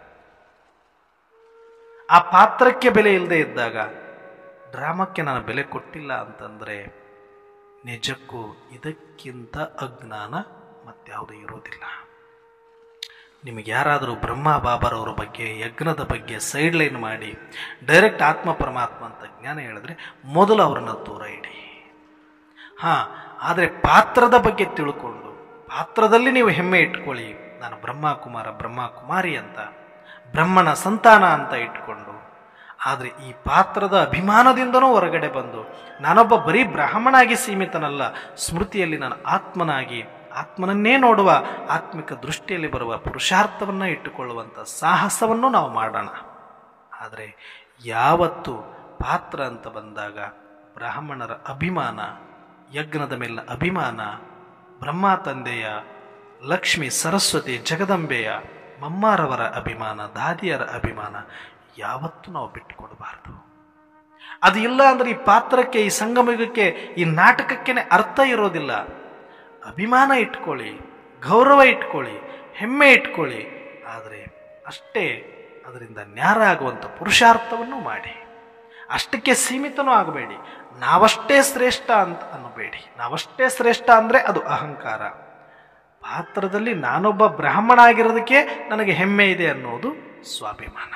ಆ ಪಾತ್ರಕ್ಕೆ ಬೆಲೆ ಇಲ್ಲದೆ ಇದ್ದಾಗ ಡ್ರಾಮಕ್ಕೆ ನಾನು ಬೆಲೆ ಕೊಟ್ಟಿಲ್ಲ ಅಂತಂದ್ರೆ ನಿಜಕ್ಕೂ ಇದಕ್ಕಿಂತ ಅಜ್ಞಾನ ಮತ್ಯಾವುದೂ ಇರೋದಿಲ್ಲ ನಿಮಗೆ ಯಾರಾದರೂ ಬ್ರಹ್ಮ ಬಾಬರವರ ಬಗ್ಗೆ ಯಜ್ಞದ ಬಗ್ಗೆ ಸೈಡ್ ಲೈನ್ ಮಾಡಿ ಡೈರೆಕ್ಟ್ ಆತ್ಮ ಪರಮಾತ್ಮ ಅಂತ ಜ್ಞಾನ ಹೇಳಿದ್ರೆ ಮೊದಲು ಅವರನ್ನು ದೂರ ಇಡಿ ಹಾ ಆದರೆ ಪಾತ್ರದ ಬಗ್ಗೆ ತಿಳ್ಕೊಂಡು ಪಾತ್ರದಲ್ಲಿ ನೀವು ಹೆಮ್ಮೆ ಇಟ್ಕೊಳ್ಳಿ ನಾನು ಬ್ರಹ್ಮ ಕುಮಾರ ಬ್ರಹ್ಮ ಕುಮಾರಿ ಅಂತ ಬ್ರಹ್ಮನ ಸಂತಾನ ಅಂತ ಇಟ್ಕೊಂಡು ಆದರೆ ಈ ಪಾತ್ರದ ಅಭಿಮಾನದಿಂದನೂ ಹೊರಗಡೆ ಬಂದು ನಾನೊಬ್ಬ ಬರೀ ಬ್ರಾಹ್ಮಣಾಗಿ ಸೀಮಿತನಲ್ಲ ಸ್ಮೃತಿಯಲ್ಲಿ ನಾನು ಆತ್ಮನಾಗಿ ಆತ್ಮನನ್ನೇ ನೋಡುವ ಆತ್ಮಿಕ ದೃಷ್ಟಿಯಲ್ಲಿ ಬರುವ ಪುರುಷಾರ್ಥವನ್ನು ಇಟ್ಟುಕೊಳ್ಳುವಂಥ ಸಾಹಸವನ್ನು ನಾವು ಮಾಡೋಣ ಆದರೆ ಯಾವತ್ತು ಪಾತ್ರ ಅಂತ ಬಂದಾಗ ಬ್ರಾಹ್ಮಣರ ಅಭಿಮಾನ ಯಜ್ಞದ ಮೇಲಿನ ಅಭಿಮಾನ ಬ್ರಹ್ಮ ತಂದೆಯ ಲಕ್ಷ್ಮಿ ಸರಸ್ವತಿ ಜಗದಂಬೆಯ ಮಮ್ಮಾರವರ ಅಭಿಮಾನ ದಾದಿಯರ ಅಭಿಮಾನ ಯಾವತ್ತೂ ನಾವು ಬಿಟ್ಟುಕೊಡಬಾರ್ದು ಅದು ಇಲ್ಲ ಅಂದ್ರೆ ಈ ಪಾತ್ರಕ್ಕೆ ಈ ಸಂಗಮಯುಗಕ್ಕೆ ಈ ನಾಟಕಕ್ಕೇನೆ ಅರ್ಥ ಇರೋದಿಲ್ಲ ಅಭಿಮಾನ ಇಟ್ಕೊಳ್ಳಿ ಗೌರವ ಇಟ್ಕೊಳ್ಳಿ ಹೆಮ್ಮೆ ಇಟ್ಕೊಳ್ಳಿ ಆದರೆ ಅಷ್ಟೇ ಅದರಿಂದ ನ್ಯಾರ ಆಗುವಂಥ ಪುರುಷಾರ್ಥವನ್ನು ಮಾಡಿ ಅಷ್ಟಕ್ಕೆ ಸೀಮಿತನೂ ಆಗಬೇಡಿ ನಾವಷ್ಟೇ ಶ್ರೇಷ್ಠ ಅಂತ ಅನ್ನಬೇಡಿ ನಾವಷ್ಟೇ ಶ್ರೇಷ್ಠ ಅಂದರೆ ಅದು ಅಹಂಕಾರ ಪಾತ್ರದಲ್ಲಿ ನಾನೊಬ್ಬ ಬ್ರಾಹ್ಮಣ ಆಗಿರೋದಕ್ಕೆ ನನಗೆ ಹೆಮ್ಮೆ ಇದೆ ಅನ್ನೋದು ಸ್ವಾಭಿಮಾನ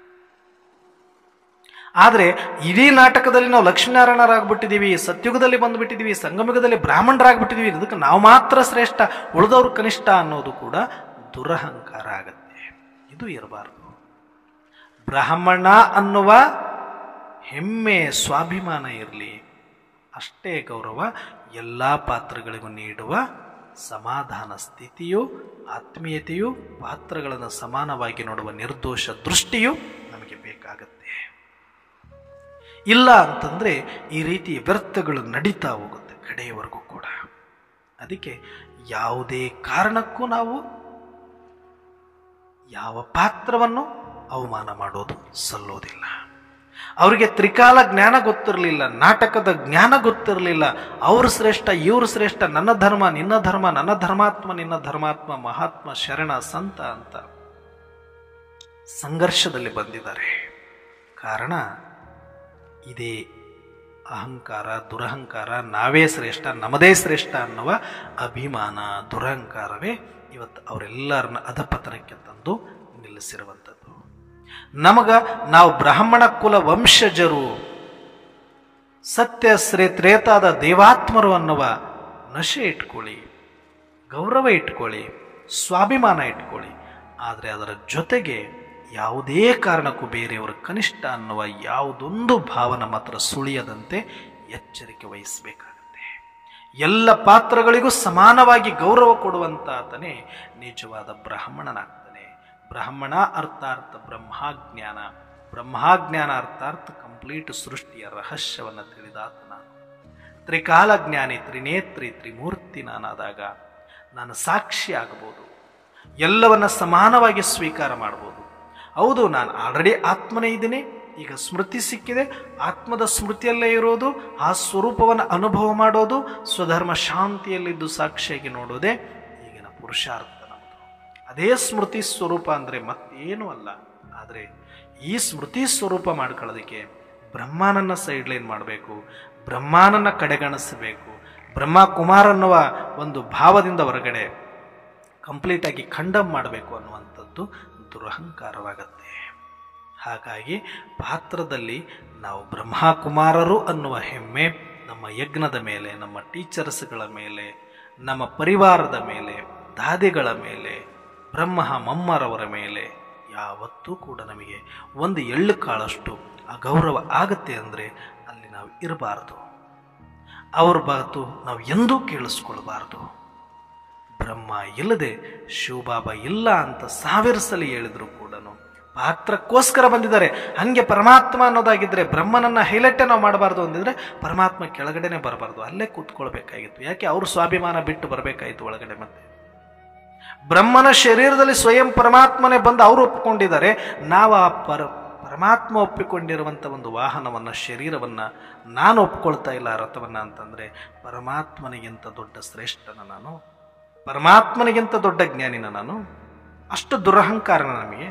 ಆದರೆ ಇಡೀ ನಾಟಕದಲ್ಲಿ ನಾವು ಲಕ್ಷ್ಮೀನಾರಾಯಣರಾಗ್ಬಿಟ್ಟಿದ್ದೀವಿ ಸತ್ಯುಗದಲ್ಲಿ ಬಂದುಬಿಟ್ಟಿದ್ದೀವಿ ಸಂಗಮಯುಗದಲ್ಲಿ ಬ್ರಾಹ್ಮಣರಾಗ್ಬಿಟ್ಟಿದ್ದೀವಿ ಇದಕ್ಕೆ ನಾವು ಮಾತ್ರ ಶ್ರೇಷ್ಠ ಉಳಿದವರು ಕನಿಷ್ಠ ಅನ್ನೋದು ಕೂಡ ದುರಹಂಕಾರ ಆಗತ್ತೆ ಇದು ಇರಬಾರ್ದು ಬ್ರಾಹ್ಮಣ ಅನ್ನುವ ಹೆಮ್ಮೆ ಸ್ವಾಭಿಮಾನ ಇರಲಿ ಅಷ್ಟೇ ಗೌರವ ಎಲ್ಲ ಪಾತ್ರಗಳಿಗೂ ನೀಡುವ ಸಮಾಧಾನ ಸ್ಥಿತಿಯು ಆತ್ಮೀಯತೆಯು ಪಾತ್ರಗಳನ್ನು ಸಮಾನವಾಗಿ ನೋಡುವ ನಿರ್ದೋಷ ದೃಷ್ಟಿಯು ನಮಗೆ ಬೇಕಾಗತ್ತೆ ಇಲ್ಲ ಅಂತಂದ್ರೆ ಈ ರೀತಿ ವ್ಯರ್ಥಗಳು ನಡೀತಾ ಹೋಗುತ್ತೆ ಕಡೆಯವರೆಗೂ ಕೂಡ ಅದಕ್ಕೆ ಯಾವುದೇ ಕಾರಣಕ್ಕೂ ನಾವು ಯಾವ ಪಾತ್ರವನ್ನು ಅವಮಾನ ಮಾಡೋದು ಸಲ್ಲೋದಿಲ್ಲ ಅವರಿಗೆ ತ್ರಿಕಾಲ ಜ್ಞಾನ ಗೊತ್ತಿರಲಿಲ್ಲ ನಾಟಕದ ಜ್ಞಾನ ಗೊತ್ತಿರಲಿಲ್ಲ ಅವರು ಶ್ರೇಷ್ಠ ಇವರು ಶ್ರೇಷ್ಠ ನನ್ನ ಧರ್ಮ ನಿನ್ನ ಧರ್ಮ ನನ್ನ ಧರ್ಮಾತ್ಮ ನಿನ್ನ ಧರ್ಮಾತ್ಮ ಮಹಾತ್ಮ ಶರಣ ಸಂತ ಅಂತ ಸಂಘರ್ಷದಲ್ಲಿ ಬಂದಿದ್ದಾರೆ ಕಾರಣ ಇದೇ ಅಹಂಕಾರ ದುರಹಂಕಾರ ನಾವೇ ಶ್ರೇಷ್ಠ ನಮ್ಮದೇ ಶ್ರೇಷ್ಠ ಅನ್ನುವ ಅಭಿಮಾನ ದುರಹಂಕಾರವೇ ಇವತ್ತು ಅವರೆಲ್ಲರನ್ನ ಅಧಪತನಕ್ಕೆ ತಂದು ನಿಲ್ಲಿಸಿರುವಂಥದ್ದು ನಮಗ ನಾವು ಬ್ರಾಹ್ಮಣ ಕುಲ ವಂಶಜರು ಸತ್ಯ ಶ್ರೇ ತ್ರೇತಾದ ದೇವಾತ್ಮರು ಅನ್ನುವ ನಶೆ ಇಟ್ಕೊಳ್ಳಿ ಗೌರವ ಇಟ್ಕೊಳ್ಳಿ ಸ್ವಾಭಿಮಾನ ಇಟ್ಕೊಳ್ಳಿ ಆದರೆ ಅದರ ಜೊತೆಗೆ ಯಾವುದೇ ಕಾರಣಕ್ಕೂ ಬೇರೆಯವರ ಕನಿಷ್ಠ ಅನ್ನುವ ಯಾವುದೊಂದು ಭಾವನ ಮಾತ್ರ ಸುಳಿಯದಂತೆ ಎಚ್ಚರಿಕೆ ವಹಿಸಬೇಕಾಗುತ್ತೆ ಎಲ್ಲ ಪಾತ್ರಗಳಿಗೂ ಸಮಾನವಾಗಿ ಗೌರವ ಕೊಡುವಂತಾತನೇ ನಿಜವಾದ ಬ್ರಾಹ್ಮಣನಾಗ್ತಾನೆ ಬ್ರಾಹ್ಮಣ ಅರ್ಥಾರ್ಥ ಬ್ರಹ್ಮಾಜ್ಞಾನ ಬ್ರಹ್ಮಾಜ್ಞಾನ ಅರ್ಥಾರ್ಥ ಕಂಪ್ಲೀಟ್ ಸೃಷ್ಟಿಯ ರಹಸ್ಯವನ್ನು ತಿಳಿದಾತ ನಾನು ತ್ರಿಕಾಲ ಜ್ಞಾನಿ ತ್ರಿನೇತ್ರಿ ತ್ರಿಮೂರ್ತಿ ನಾನಾದಾಗ ನಾನು ಸಾಕ್ಷಿ ಆಗಬಹುದು ಎಲ್ಲವನ್ನ ಸಮಾನವಾಗಿ ಸ್ವೀಕಾರ ಮಾಡಬಹುದು ಹೌದು ನಾನು ಆಲ್ರೆಡಿ ಆತ್ಮನೇ ಇದ್ದೀನಿ ಈಗ ಸ್ಮೃತಿ ಸಿಕ್ಕಿದೆ ಆತ್ಮದ ಸ್ಮೃತಿಯಲ್ಲೇ ಇರೋದು ಆ ಸ್ವರೂಪವನ್ನು ಅನುಭವ ಮಾಡೋದು ಸ್ವಧರ್ಮ ಶಾಂತಿಯಲ್ಲಿದ್ದು ಸಾಕ್ಷಿಯಾಗಿ ನೋಡೋದೇ ಈಗಿನ ಪುರುಷಾರ್ಥ ನಮ್ಮದು ಅದೇ ಸ್ಮೃತಿ ಸ್ವರೂಪ ಅಂದರೆ ಮತ್ತೇನೂ ಅಲ್ಲ ಆದರೆ ಈ ಸ್ಮೃತಿ ಸ್ವರೂಪ ಮಾಡ್ಕೊಳ್ಳೋದಕ್ಕೆ ಬ್ರಹ್ಮಾನನ್ನ ಸೈಡ್ಲೈನ್ ಮಾಡಬೇಕು ಬ್ರಹ್ಮಾನನ್ನ ಕಡೆಗಣಿಸಬೇಕು ಬ್ರಹ್ಮ ಕುಮಾರ್ ಅನ್ನುವ ಒಂದು ಭಾವದಿಂದ ಹೊರಗಡೆ ಕಂಪ್ಲೀಟ್ ಆಗಿ ಖಂಡಮ್ ಮಾಡಬೇಕು ಅನ್ನುವಂಥದ್ದು ದುರಹಂಕಾರವಾಗತ್ತೆ ಹಾಗಾಗಿ ಪಾತ್ರದಲ್ಲಿ ನಾವು ಬ್ರಹ್ಮಕುಮಾರರು ಅನ್ನುವ ಹೆಮ್ಮೆ ನಮ್ಮ ಯಜ್ಞದ ಮೇಲೆ ನಮ್ಮ ಟೀಚರ್ಸ್ಗಳ ಮೇಲೆ ನಮ್ಮ ಪರಿವಾರದ ಮೇಲೆ ದಾದಿಗಳ ಮೇಲೆ ಬ್ರಹ್ಮ ಮಮ್ಮರವರ ಮೇಲೆ ಯಾವತ್ತೂ ಕೂಡ ನಮಗೆ ಒಂದು ಎಳ್ಳು ಕಾಳಷ್ಟು ಅಗೌರವ ಆಗತ್ತೆ ಅಂದರೆ ಅಲ್ಲಿ ನಾವು ಇರಬಾರ್ದು ಅವ್ರ ಮಾತು ನಾವು ಎಂದೂ ಕೇಳಿಸ್ಕೊಳ್ಬಾರ್ದು ಬ್ರಹ್ಮ ಇಲ್ಲದೆ ಶಿವಬಾಬಾ ಇಲ್ಲ ಅಂತ ಸಾವಿರ ಸಲ ಹೇಳಿದ್ರು ಕೂಡ ಪಾತ್ರಕ್ಕೋಸ್ಕರ ಬಂದಿದ್ದಾರೆ ಹಂಗೆ ಪರಮಾತ್ಮ ಅನ್ನೋದಾಗಿದ್ರೆ ಬ್ರಹ್ಮನನ್ನ ಹೈಲೈಟೇ ನಾವು ಮಾಡಬಾರ್ದು ಅಂದಿದ್ರೆ ಪರಮಾತ್ಮ ಕೆಳಗಡೆನೆ ಬರಬಾರ್ದು ಅಲ್ಲೇ ಕೂತ್ಕೊಳ್ಬೇಕಾಗಿತ್ತು ಯಾಕೆ ಅವ್ರ ಸ್ವಾಭಿಮಾನ ಬಿಟ್ಟು ಬರಬೇಕಾಯಿತು ಒಳಗಡೆ ಮತ್ತೆ ಬ್ರಹ್ಮನ ಶರೀರದಲ್ಲಿ ಸ್ವಯಂ ಪರಮಾತ್ಮನೇ ಬಂದು ಅವರು ಒಪ್ಪಿಕೊಂಡಿದ್ದಾರೆ ನಾವು ಆ ಪರ ಪರಮಾತ್ಮ ಒಪ್ಪಿಕೊಂಡಿರುವಂಥ ಒಂದು ವಾಹನವನ್ನ ಶರೀರವನ್ನ ನಾನು ಒಪ್ಕೊಳ್ತಾ ಇಲ್ಲ ಆ ರಥವನ್ನ ಅಂತಂದ್ರೆ ಪರಮಾತ್ಮನಿಗಿಂತ ದೊಡ್ಡ ಶ್ರೇಷ್ಠನ ನಾನು ಪರಮಾತ್ಮನಿಗಿಂತ ದೊಡ್ಡ ಜ್ಞಾನಿನ ನಾನು ಅಷ್ಟು ದುರಹಂಕಾರನ ನಮಗೆ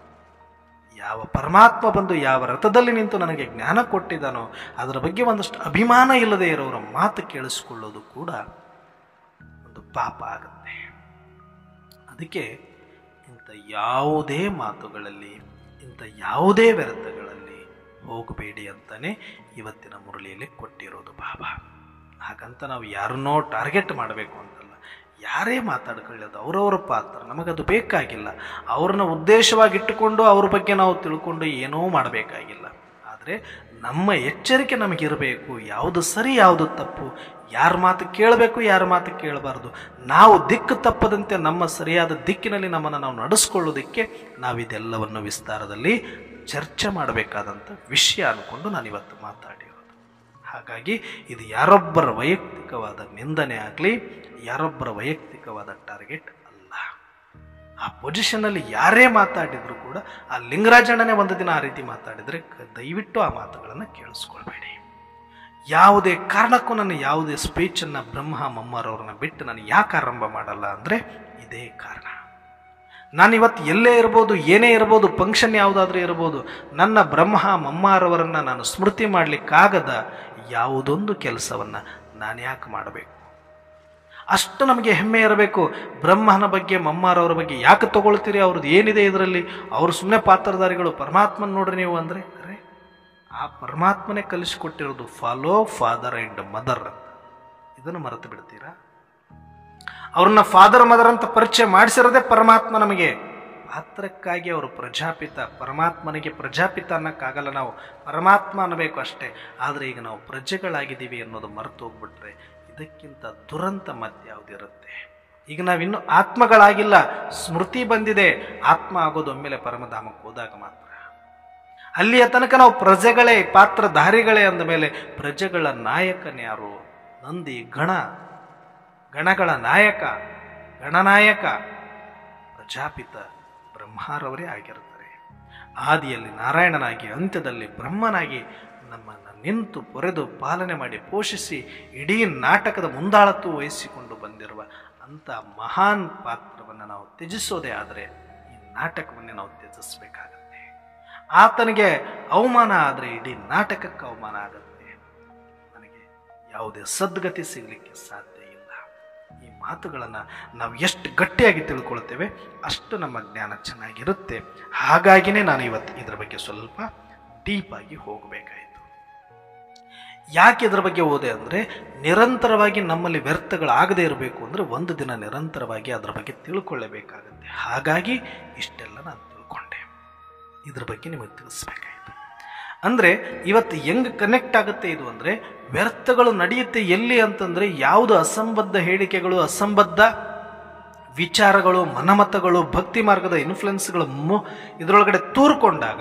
ಯಾವ ಪರಮಾತ್ಮ ಬಂದು ಯಾವ ರಥದಲ್ಲಿ ನಿಂತು ನನಗೆ ಜ್ಞಾನ ಕೊಟ್ಟಿದ್ದಾನೋ ಅದರ ಬಗ್ಗೆ ಒಂದಷ್ಟು ಅಭಿಮಾನ ಇಲ್ಲದೆ ಇರೋರ ಮಾತು ಕೇಳಿಸಿಕೊಳ್ಳೋದು ಕೂಡ ಒಂದು ಪಾಪ ಆಗುತ್ತೆ ಅದಕ್ಕೆ ಇಂಥ ಯಾವುದೇ ಮಾತುಗಳಲ್ಲಿ ಇಂಥ ಯಾವುದೇ ವ್ಯರ್ಥಗಳಲ್ಲಿ ಹೋಗಬೇಡಿ ಅಂತಾನೆ ಇವತ್ತಿನ ಮುರಳಿಯಲ್ಲಿ ಕೊಟ್ಟಿರೋದು ಬಾಬಾ ಹಾಗಂತ ನಾವು ಯಾರನ್ನೋ ಟಾರ್ಗೆಟ್ ಮಾಡಬೇಕು ಅಂತಲ್ಲ ಯಾರೇ ಮಾತಾಡ್ಕೊಳ್ಳಿ ಅದು ಅವರವರ ಪಾತ್ರ ನಮಗದು ಬೇಕಾಗಿಲ್ಲ ಅವ್ರನ್ನ ಉದ್ದೇಶವಾಗಿಟ್ಟುಕೊಂಡು ಅವ್ರ ಬಗ್ಗೆ ನಾವು ತಿಳ್ಕೊಂಡು ಏನೂ ಮಾಡಬೇಕಾಗಿಲ್ಲ ಆದರೆ ನಮ್ಮ ಎಚ್ಚರಿಕೆ ನಮಗಿರಬೇಕು ಯಾವುದು ಸರಿ ಯಾವುದು ತಪ್ಪು ಯಾರ ಮಾತು ಕೇಳಬೇಕು ಯಾರ ಮಾತು ಕೇಳಬಾರ್ದು ನಾವು ದಿಕ್ಕು ತಪ್ಪದಂತೆ ನಮ್ಮ ಸರಿಯಾದ ದಿಕ್ಕಿನಲ್ಲಿ ನಮ್ಮನ್ನು ನಾವು ನಡೆಸ್ಕೊಳ್ಳೋದಕ್ಕೆ ನಾವಿದೆಲ್ಲವನ್ನು ವಿಸ್ತಾರದಲ್ಲಿ ಚರ್ಚೆ ಮಾಡಬೇಕಾದಂಥ ವಿಷಯ ಅಂದ್ಕೊಂಡು ನಾನು ಇವತ್ತು ಮಾತಾಡಿರೋದು ಹಾಗಾಗಿ ಇದು ಯಾರೊಬ್ಬರ ವೈಯಕ್ತಿಕವಾದ ನಿಂದನೆ ಆಗಲಿ ಯಾರೊಬ್ಬರ ವೈಯಕ್ತಿಕವಾದ ಟಾರ್ಗೆಟ್ ಅಲ್ಲ ಆ ಪೊಸಿಷನ್ನಲ್ಲಿ ಯಾರೇ ಮಾತಾಡಿದ್ರು ಕೂಡ ಆ ಲಿಂಗರಾಜಣ್ಣನೇ ಒಂದು ದಿನ ಆ ರೀತಿ ಮಾತಾಡಿದರೆ ದಯವಿಟ್ಟು ಆ ಮಾತುಗಳನ್ನು ಕೇಳಿಸ್ಕೊಳ್ಬೇಡಿ ಯಾವುದೇ ಕಾರಣಕ್ಕೂ ನಾನು ಯಾವುದೇ ಸ್ಪೀಚನ್ನು ಬ್ರಹ್ಮ ಮಮ್ಮರವ್ರನ್ನ ಬಿಟ್ಟು ನಾನು ಯಾಕೆ ಆರಂಭ ಮಾಡಲ್ಲ ಅಂದರೆ ಇದೇ ಕಾರಣ ನಾನಿವತ್ತು ಎಲ್ಲೇ ಇರ್ಬೋದು ಏನೇ ಇರ್ಬೋದು ಫಂಕ್ಷನ್ ಯಾವುದಾದ್ರೂ ಇರ್ಬೋದು ನನ್ನ ಬ್ರಹ್ಮ ಮಮ್ಮಾರವರನ್ನು ನಾನು ಸ್ಮೃತಿ ಮಾಡಲಿಕ್ಕಾಗದ ಯಾವುದೊಂದು ಕೆಲಸವನ್ನು ನಾನು ಯಾಕೆ ಮಾಡಬೇಕು ಅಷ್ಟು ನಮಗೆ ಹೆಮ್ಮೆ ಇರಬೇಕು ಬ್ರಹ್ಮನ ಬಗ್ಗೆ ಮಮ್ಮಾರವರ ಬಗ್ಗೆ ಯಾಕೆ ತಗೊಳ್ತೀರಿ ಅವ್ರದ್ದು ಏನಿದೆ ಇದರಲ್ಲಿ ಅವರು ಸುಮ್ಮನೆ ಪಾತ್ರಧಾರಿಗಳು ಪರಮಾತ್ಮನ ನೋಡ್ರಿ ನೀವು ಅಂದರೆ ಅರೆ ಆ ಪರಮಾತ್ಮನೇ ಕಲಿಸಿಕೊಟ್ಟಿರೋದು ಫಾಲೋ ಫಾದರ್ ಆ್ಯಂಡ್ ಮದರ್ ಅಂತ ಇದನ್ನು ಮರೆತು ಬಿಡ್ತೀರಾ ಅವ್ರನ್ನ ಫಾದರ್ ಮದರ್ ಅಂತ ಪರಿಚಯ ಮಾಡಿಸಿರೋದೇ ಪರಮಾತ್ಮ ನಮಗೆ ಪಾತ್ರಕ್ಕಾಗಿ ಅವರು ಪ್ರಜಾಪಿತ ಪರಮಾತ್ಮನಿಗೆ ಪ್ರಜಾಪಿತ ಅನ್ನಕ್ಕಾಗಲ್ಲ ನಾವು ಪರಮಾತ್ಮ ಅನ್ನಬೇಕು ಅಷ್ಟೇ ಆದರೆ ಈಗ ನಾವು ಪ್ರಜೆಗಳಾಗಿದ್ದೀವಿ ಅನ್ನೋದು ಮರೆತು ಹೋಗ್ಬಿಟ್ರೆ ಇದಕ್ಕಿಂತ ದುರಂತ ಮತ್ಯಾವುದಿರುತ್ತೆ ಈಗ ನಾವಿನ್ನೂ ಆತ್ಮಗಳಾಗಿಲ್ಲ ಸ್ಮೃತಿ ಬಂದಿದೆ ಆತ್ಮ ಆಗೋದು ಒಮ್ಮೆಲೆ ಪರಮಧಾಮಕ್ಕೆ ಹೋದಾಗ ಮಾತ್ರ ಅಲ್ಲಿಯ ತನಕ ನಾವು ಪ್ರಜೆಗಳೇ ಪಾತ್ರಧಾರಿಗಳೇ ಅಂದ ಮೇಲೆ ಪ್ರಜೆಗಳ ನಾಯಕನ್ಯಾರು ನಂದಿ ಗಣ ಗಣಗಳ ನಾಯಕ ಗಣನಾಯಕ ಪ್ರಜಾಪಿತ ಬ್ರಹ್ಮಾರವರೇ ಆಗಿರುತ್ತಾರೆ ಆದಿಯಲ್ಲಿ ನಾರಾಯಣನಾಗಿ ಅಂತ್ಯದಲ್ಲಿ ಬ್ರಹ್ಮನಾಗಿ ನಮ್ಮನ್ನು ನಿಂತು ಪೊರೆದು ಪಾಲನೆ ಮಾಡಿ ಪೋಷಿಸಿ ಇಡೀ ನಾಟಕದ ಮುಂದಾಳತ್ತು ವಹಿಸಿಕೊಂಡು ಬಂದಿರುವ ಅಂಥ ಮಹಾನ್ ಪಾತ್ರವನ್ನು ನಾವು ತ್ಯಜಿಸೋದೇ ಆದರೆ ಈ ನಾಟಕವನ್ನೇ ನಾವು ತ್ಯಜಿಸಬೇಕಾಗತ್ತೆ ಆತನಿಗೆ ಅವಮಾನ ಆದರೆ ಇಡೀ ನಾಟಕಕ್ಕೆ ಅವಮಾನ ಆಗುತ್ತೆ ನನಗೆ ಯಾವುದೇ ಸದ್ಗತಿ ಸಿಗಲಿಕ್ಕೆ ಸಾಧ್ಯ ಇಲ್ಲ ಈ ಮಾತುಗಳನ್ನು ನಾವು ಎಷ್ಟು ಗಟ್ಟಿಯಾಗಿ ತಿಳ್ಕೊಳ್ತೇವೆ ಅಷ್ಟು ನಮ್ಮ ಜ್ಞಾನ ಚೆನ್ನಾಗಿರುತ್ತೆ ಹಾಗಾಗಿನೇ ನಾನು ಇವತ್ತು ಇದರ ಬಗ್ಗೆ ಸ್ವಲ್ಪ ಡೀಪಾಗಿ ಹೋಗಬೇಕಾಯಿತು ಯಾಕೆ ಇದರ ಬಗ್ಗೆ ಓದೆ ಅಂದರೆ ನಿರಂತರವಾಗಿ ನಮ್ಮಲ್ಲಿ ವ್ಯರ್ಥಗಳಾಗದೇ ಇರಬೇಕು ಅಂದರೆ ಒಂದು ದಿನ ನಿರಂತರವಾಗಿ ಅದರ ಬಗ್ಗೆ ತಿಳ್ಕೊಳ್ಳೇಬೇಕಾಗತ್ತೆ ಹಾಗಾಗಿ ಇಷ್ಟೆಲ್ಲ ನಾನು ತಿಳ್ಕೊಂಡೆ ಇದ್ರ ಬಗ್ಗೆ ನಿಮಗೆ ತಿಳಿಸ್ಬೇಕಾಯಿತು ಅಂದರೆ ಇವತ್ತು ಹೆಂಗ್ ಕನೆಕ್ಟ್ ಆಗುತ್ತೆ ಇದು ಅಂದರೆ ವ್ಯರ್ಥಗಳು ನಡೆಯುತ್ತೆ ಎಲ್ಲಿ ಅಂತಂದರೆ ಯಾವುದು ಅಸಂಬದ್ಧ ಹೇಳಿಕೆಗಳು ಅಸಂಬದ್ಧ ವಿಚಾರಗಳು ಮನಮತಗಳು ಭಕ್ತಿ ಮಾರ್ಗದ ಇನ್ಫ್ಲುಯೆನ್ಸ್ಗಳು ಮು ಇದರೊಳಗಡೆ ತೂರ್ಕೊಂಡಾಗ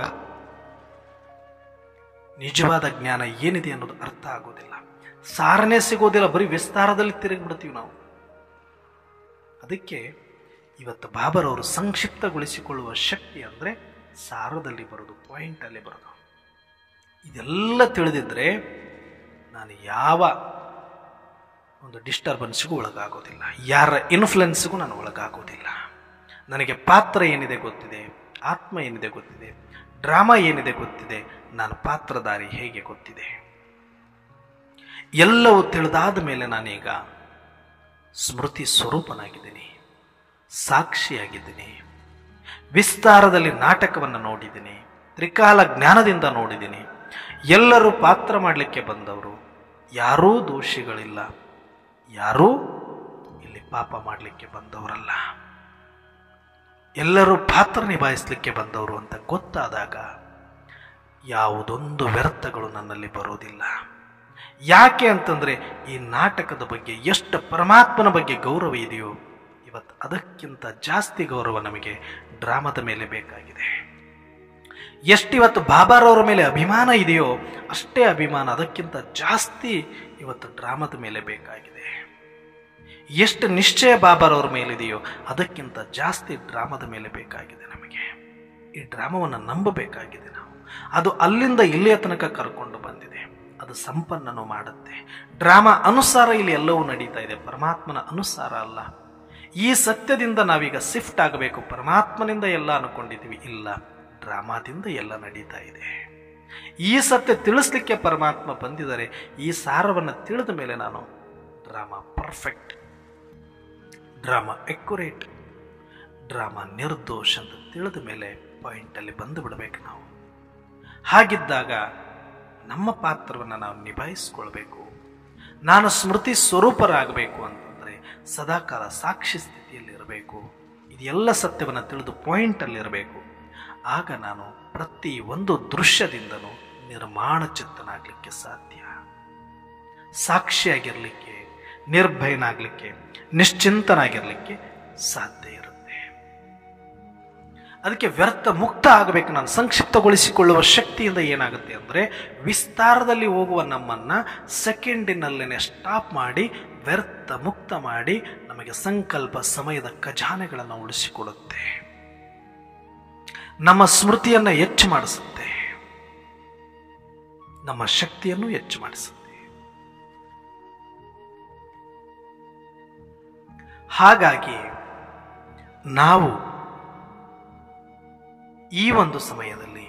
ನಿಜವಾದ ಜ್ಞಾನ ಏನಿದೆ ಅನ್ನೋದು ಅರ್ಥ ಆಗೋದಿಲ್ಲ ಸಾರನೇ ಸಿಗೋದಿಲ್ಲ ಬರೀ ವಿಸ್ತಾರದಲ್ಲಿ ತಿರುಗಿಬಿಡ್ತೀವಿ ನಾವು ಅದಕ್ಕೆ ಇವತ್ತು ಬಾಬರವರು ಸಂಕ್ಷಿಪ್ತಗೊಳಿಸಿಕೊಳ್ಳುವ ಶಕ್ತಿ ಅಂದರೆ ಸಾರದಲ್ಲಿ ಬರೋದು ಪಾಯಿಂಟಲ್ಲಿ ಬರೋದು ಇದೆಲ್ಲ ತಿಳಿದಿದ್ರೆ ನಾನು ಯಾವ ಒಂದು ಡಿಸ್ಟರ್ಬೆನ್ಸ್ಗೂ ಒಳಗಾಗೋದಿಲ್ಲ ಯಾರ ಇನ್ಫ್ಲುಯೆನ್ಸ್ಗೂ ನಾನು ಒಳಗಾಗೋದಿಲ್ಲ ನನಗೆ ಪಾತ್ರ ಏನಿದೆ ಗೊತ್ತಿದೆ ಆತ್ಮ ಏನಿದೆ ಗೊತ್ತಿದೆ ಡ್ರಾಮಾ ಏನಿದೆ ಗೊತ್ತಿದೆ ನಾನು ಪಾತ್ರಧಾರಿ ಹೇಗೆ ಗೊತ್ತಿದೆ ಎಲ್ಲವೂ ತಿಳಿದಾದ ಮೇಲೆ ನಾನೀಗ ಸ್ಮೃತಿ ಸ್ವರೂಪನಾಗಿದ್ದೀನಿ ಸಾಕ್ಷಿಯಾಗಿದ್ದೀನಿ ವಿಸ್ತಾರದಲ್ಲಿ ನಾಟಕವನ್ನು ನೋಡಿದ್ದೀನಿ ತ್ರಿಕಾಲ ಜ್ಞಾನದಿಂದ ನೋಡಿದ್ದೀನಿ ಎಲ್ಲರೂ ಪಾತ್ರ ಮಾಡಲಿಕ್ಕೆ ಬಂದವರು ಯಾರೂ ದೋಷಿಗಳಿಲ್ಲ ಯಾರೂ ಇಲ್ಲಿ ಪಾಪ ಮಾಡಲಿಕ್ಕೆ ಬಂದವರಲ್ಲ ಎಲ್ಲರೂ ಪಾತ್ರ ನಿಭಾಯಿಸಲಿಕ್ಕೆ ಬಂದವರು ಅಂತ ಗೊತ್ತಾದಾಗ ಯಾವುದೊಂದು ವ್ಯರ್ಥಗಳು ನನ್ನಲ್ಲಿ ಬರೋದಿಲ್ಲ ಯಾಕೆ ಅಂತಂದರೆ ಈ ನಾಟಕದ ಬಗ್ಗೆ ಎಷ್ಟು ಪರಮಾತ್ಮನ ಬಗ್ಗೆ ಗೌರವ ಇದೆಯೋ ಇವತ್ತು ಅದಕ್ಕಿಂತ ಜಾಸ್ತಿ ಗೌರವ ನಮಗೆ ಡ್ರಾಮದ ಮೇಲೆ ಬೇಕಾಗಿದೆ ಎಷ್ಟಿವತ್ತು ಬಾಬಾರವರ ಮೇಲೆ ಅಭಿಮಾನ ಇದೆಯೋ ಅಷ್ಟೇ ಅಭಿಮಾನ ಅದಕ್ಕಿಂತ ಜಾಸ್ತಿ ಇವತ್ತು ಡ್ರಾಮದ ಮೇಲೆ ಬೇಕಾಗಿದೆ ಎಷ್ಟು ನಿಶ್ಚಯ ಬಾಬಾರವ್ರ ಮೇಲಿದೆಯೋ ಅದಕ್ಕಿಂತ ಜಾಸ್ತಿ ಡ್ರಾಮದ ಮೇಲೆ ಬೇಕಾಗಿದೆ ನಮಗೆ ಈ ಡ್ರಾಮವನ್ನು ನಂಬಬೇಕಾಗಿದೆ ನಾವು ಅದು ಅಲ್ಲಿಂದ ಇಲ್ಲಿಯ ತನಕ ಕರ್ಕೊಂಡು ಬಂದಿದೆ ಅದು ಸಂಪನ್ನನು ಮಾಡುತ್ತೆ ಡ್ರಾಮಾ ಅನುಸಾರ ಇಲ್ಲಿ ಎಲ್ಲವೂ ನಡೀತಾ ಇದೆ ಪರಮಾತ್ಮನ ಅನುಸಾರ ಅಲ್ಲ ಈ ಸತ್ಯದಿಂದ ನಾವೀಗ ಶಿಫ್ಟ್ ಆಗಬೇಕು ಪರಮಾತ್ಮನಿಂದ ಎಲ್ಲ ಅನ್ಕೊಂಡಿದ್ದೀವಿ ಇಲ್ಲ ಡ್ರಾಮಾದಿಂದ ಎಲ್ಲ ನಡೀತಾ ಇದೆ ಈ ಸತ್ಯ ತಿಳಿಸ್ಲಿಕ್ಕೆ ಪರಮಾತ್ಮ ಬಂದಿದ್ದಾರೆ ಈ ಸಾರವನ್ನು ತಿಳಿದ ಮೇಲೆ ನಾನು drama perfect drama accurate drama ನಿರ್ದೋಷ ಅಂತ ತಿಳಿದ ಮೇಲೆ ಪಾಯಿಂಟಲ್ಲಿ ಬಂದು ಬಿಡಬೇಕು ನಾವು ಹಾಗಿದ್ದಾಗ ನಮ್ಮ ಪಾತ್ರವನ್ನು ನಾವು ನಿಭಾಯಿಸ್ಕೊಳ್ಬೇಕು ನಾನು ಸ್ಮೃತಿ ಸ್ವರೂಪರಾಗಬೇಕು ಅಂತಂದರೆ ಸದಾಕಾಲ ಸಾಕ್ಷಿ ಸ್ಥಿತಿಯಲ್ಲಿ ಇರಬೇಕು ಇದೆಲ್ಲ ಸತ್ಯವನ್ನು ತಿಳಿದು ಪಾಯಿಂಟಲ್ಲಿರಬೇಕು ಆಗ ನಾನು ಪ್ರತಿ ಒಂದು ದೃಶ್ಯದಿಂದಲೂ ನಿರ್ಮಾಣ ಚಿತ್ತನಾಗಲಿಕ್ಕೆ ಸಾಧ್ಯ ಸಾಕ್ಷಿಯಾಗಿರಲಿಕ್ಕೆ ನಿರ್ಭಯನಾಗಲಿಕ್ಕೆ ನಿಶ್ಚಿಂತನಾಗಿರಲಿಕ್ಕೆ ಸಾಧ್ಯ ಇರುತ್ತೆ ಅದಕ್ಕೆ ವ್ಯರ್ಥ ಮುಕ್ತ ಆಗಬೇಕು ನಾನು ಸಂಕ್ಷಿಪ್ತಗೊಳಿಸಿಕೊಳ್ಳುವ ಶಕ್ತಿಯಿಂದ ಏನಾಗುತ್ತೆ ಅಂದರೆ ವಿಸ್ತಾರದಲ್ಲಿ ಹೋಗುವ ನಮ್ಮನ್ನ ಸೆಕೆಂಡಿನಲ್ಲೇ ಸ್ಟಾಪ್ ಮಾಡಿ ವ್ಯರ್ಥ ಮುಕ್ತ ಮಾಡಿ ನಮಗೆ ಸಂಕಲ್ಪ ಸಮಯದ ಖಜಾನೆಗಳನ್ನು ಉಳಿಸಿಕೊಡುತ್ತೆ ನಮ್ಮ ಸ್ಮೃತಿಯನ್ನು ಹೆಚ್ಚು ಮಾಡಿಸುತ್ತೆ ನಮ್ಮ ಶಕ್ತಿಯನ್ನು ಹೆಚ್ಚು ಮಾಡಿಸುತ್ತೆ ಹಾಗಾಗಿ ನಾವು ಈ ಒಂದು ಸಮಯದಲ್ಲಿ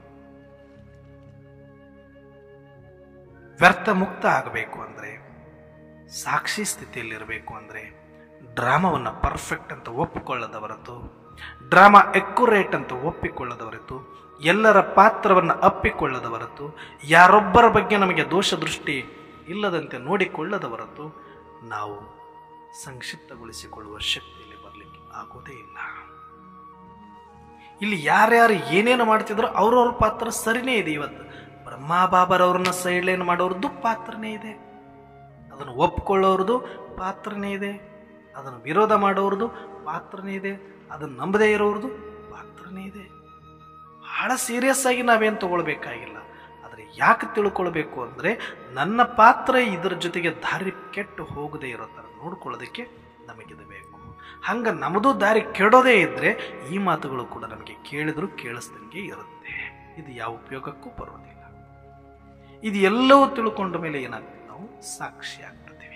ವ್ಯರ್ಥ ಮುಕ್ತ ಆಗಬೇಕು ಅಂದರೆ ಸಾಕ್ಷಿ ಸ್ಥಿತಿಯಲ್ಲಿರಬೇಕು ಅಂದರೆ ಡ್ರಾಮಾವನ್ನು ಪರ್ಫೆಕ್ಟ್ ಅಂತ ಒಪ್ಪಿಕೊಳ್ಳದ ಹೊರತು ಡ್ರಾಮಾ ಎಕ್ಯುರೇಟ್ ಅಂತ ಒಪ್ಪಿಕೊಳ್ಳದ ಹೊರತು ಎಲ್ಲರ ಪಾತ್ರವನ್ನು ಅಪ್ಪಿಕೊಳ್ಳದ ಹೊರತು ಯಾರೊಬ್ಬರ ಬಗ್ಗೆ ನಮಗೆ ದೋಷ ದೃಷ್ಟಿ ಇಲ್ಲದಂತೆ ನೋಡಿಕೊಳ್ಳದ ಹೊರತು ನಾವು ಸಂಕ್ಷಿಪ್ತಗೊಳಿಸಿಕೊಳ್ಳುವ ಶಕ್ತಿಯಲ್ಲಿ ಬರಲಿಕ್ಕೆ ಆಗೋದೇ ಇಲ್ಲ ಇಲ್ಲಿ ಯಾರ್ಯಾರು ಏನೇನು ಮಾಡ್ತಿದ್ರು ಅವ್ರವ್ರ ಪಾತ್ರ ಸರಿನೇ ಇದೆ ಇವತ್ತು ಬ್ರಹ್ಮ ಬಾಬರವ್ರನ್ನ ಸೈಡ್ಲೈನ್ ಮಾಡೋರ್ದು ಪಾತ್ರನೇ ಇದೆ ಅದನ್ನು ಒಪ್ಕೊಳ್ಳೋರ್ದು ಪಾತ್ರನೇ ಇದೆ ಅದನ್ನು ವಿರೋಧ ಮಾಡೋರ್ದು ಪಾತ್ರನೇ ಇದೆ ಅದನ್ನು ನಂಬದೇ ಇರೋರ್ದು ಪಾತ್ರನೇ ಇದೆ ಬಹಳ ಸೀರಿಯಸ್ ಆಗಿ ನಾವೇನು ತಗೊಳ್ಬೇಕಾಗಿಲ್ಲ ಆದರೆ ಯಾಕೆ ತಿಳ್ಕೊಳ್ಬೇಕು ಅಂದರೆ ನನ್ನ ಪಾತ್ರ ಇದರ ಜೊತೆಗೆ ದಾರಿ ಕೆಟ್ಟು ಹೋಗದೇ ಇರೋ ಥರ ನೋಡ್ಕೊಳ್ಳೋದಕ್ಕೆ ನಮಗಿದು ಬೇಕು ಹಂಗೆ ನಮ್ಮದು ದಾರಿ ಕೆಡೋದೇ ಇದ್ದರೆ ಈ ಮಾತುಗಳು ಕೂಡ ನಮಗೆ ಕೇಳಿದ್ರು ಕೇಳಿಸ್ದಂಗೆ ಇರುತ್ತೆ ಇದು ಯಾವ ಉಪಯೋಗಕ್ಕೂ ಬರೋದಿಲ್ಲ ಇದು ಎಲ್ಲವೂ ತಿಳ್ಕೊಂಡ ಮೇಲೆ ಏನಾಗ್ತದೆ ನಾವು ಸಾಕ್ಷಿ ಆಗ್ಬಿಡ್ತೀವಿ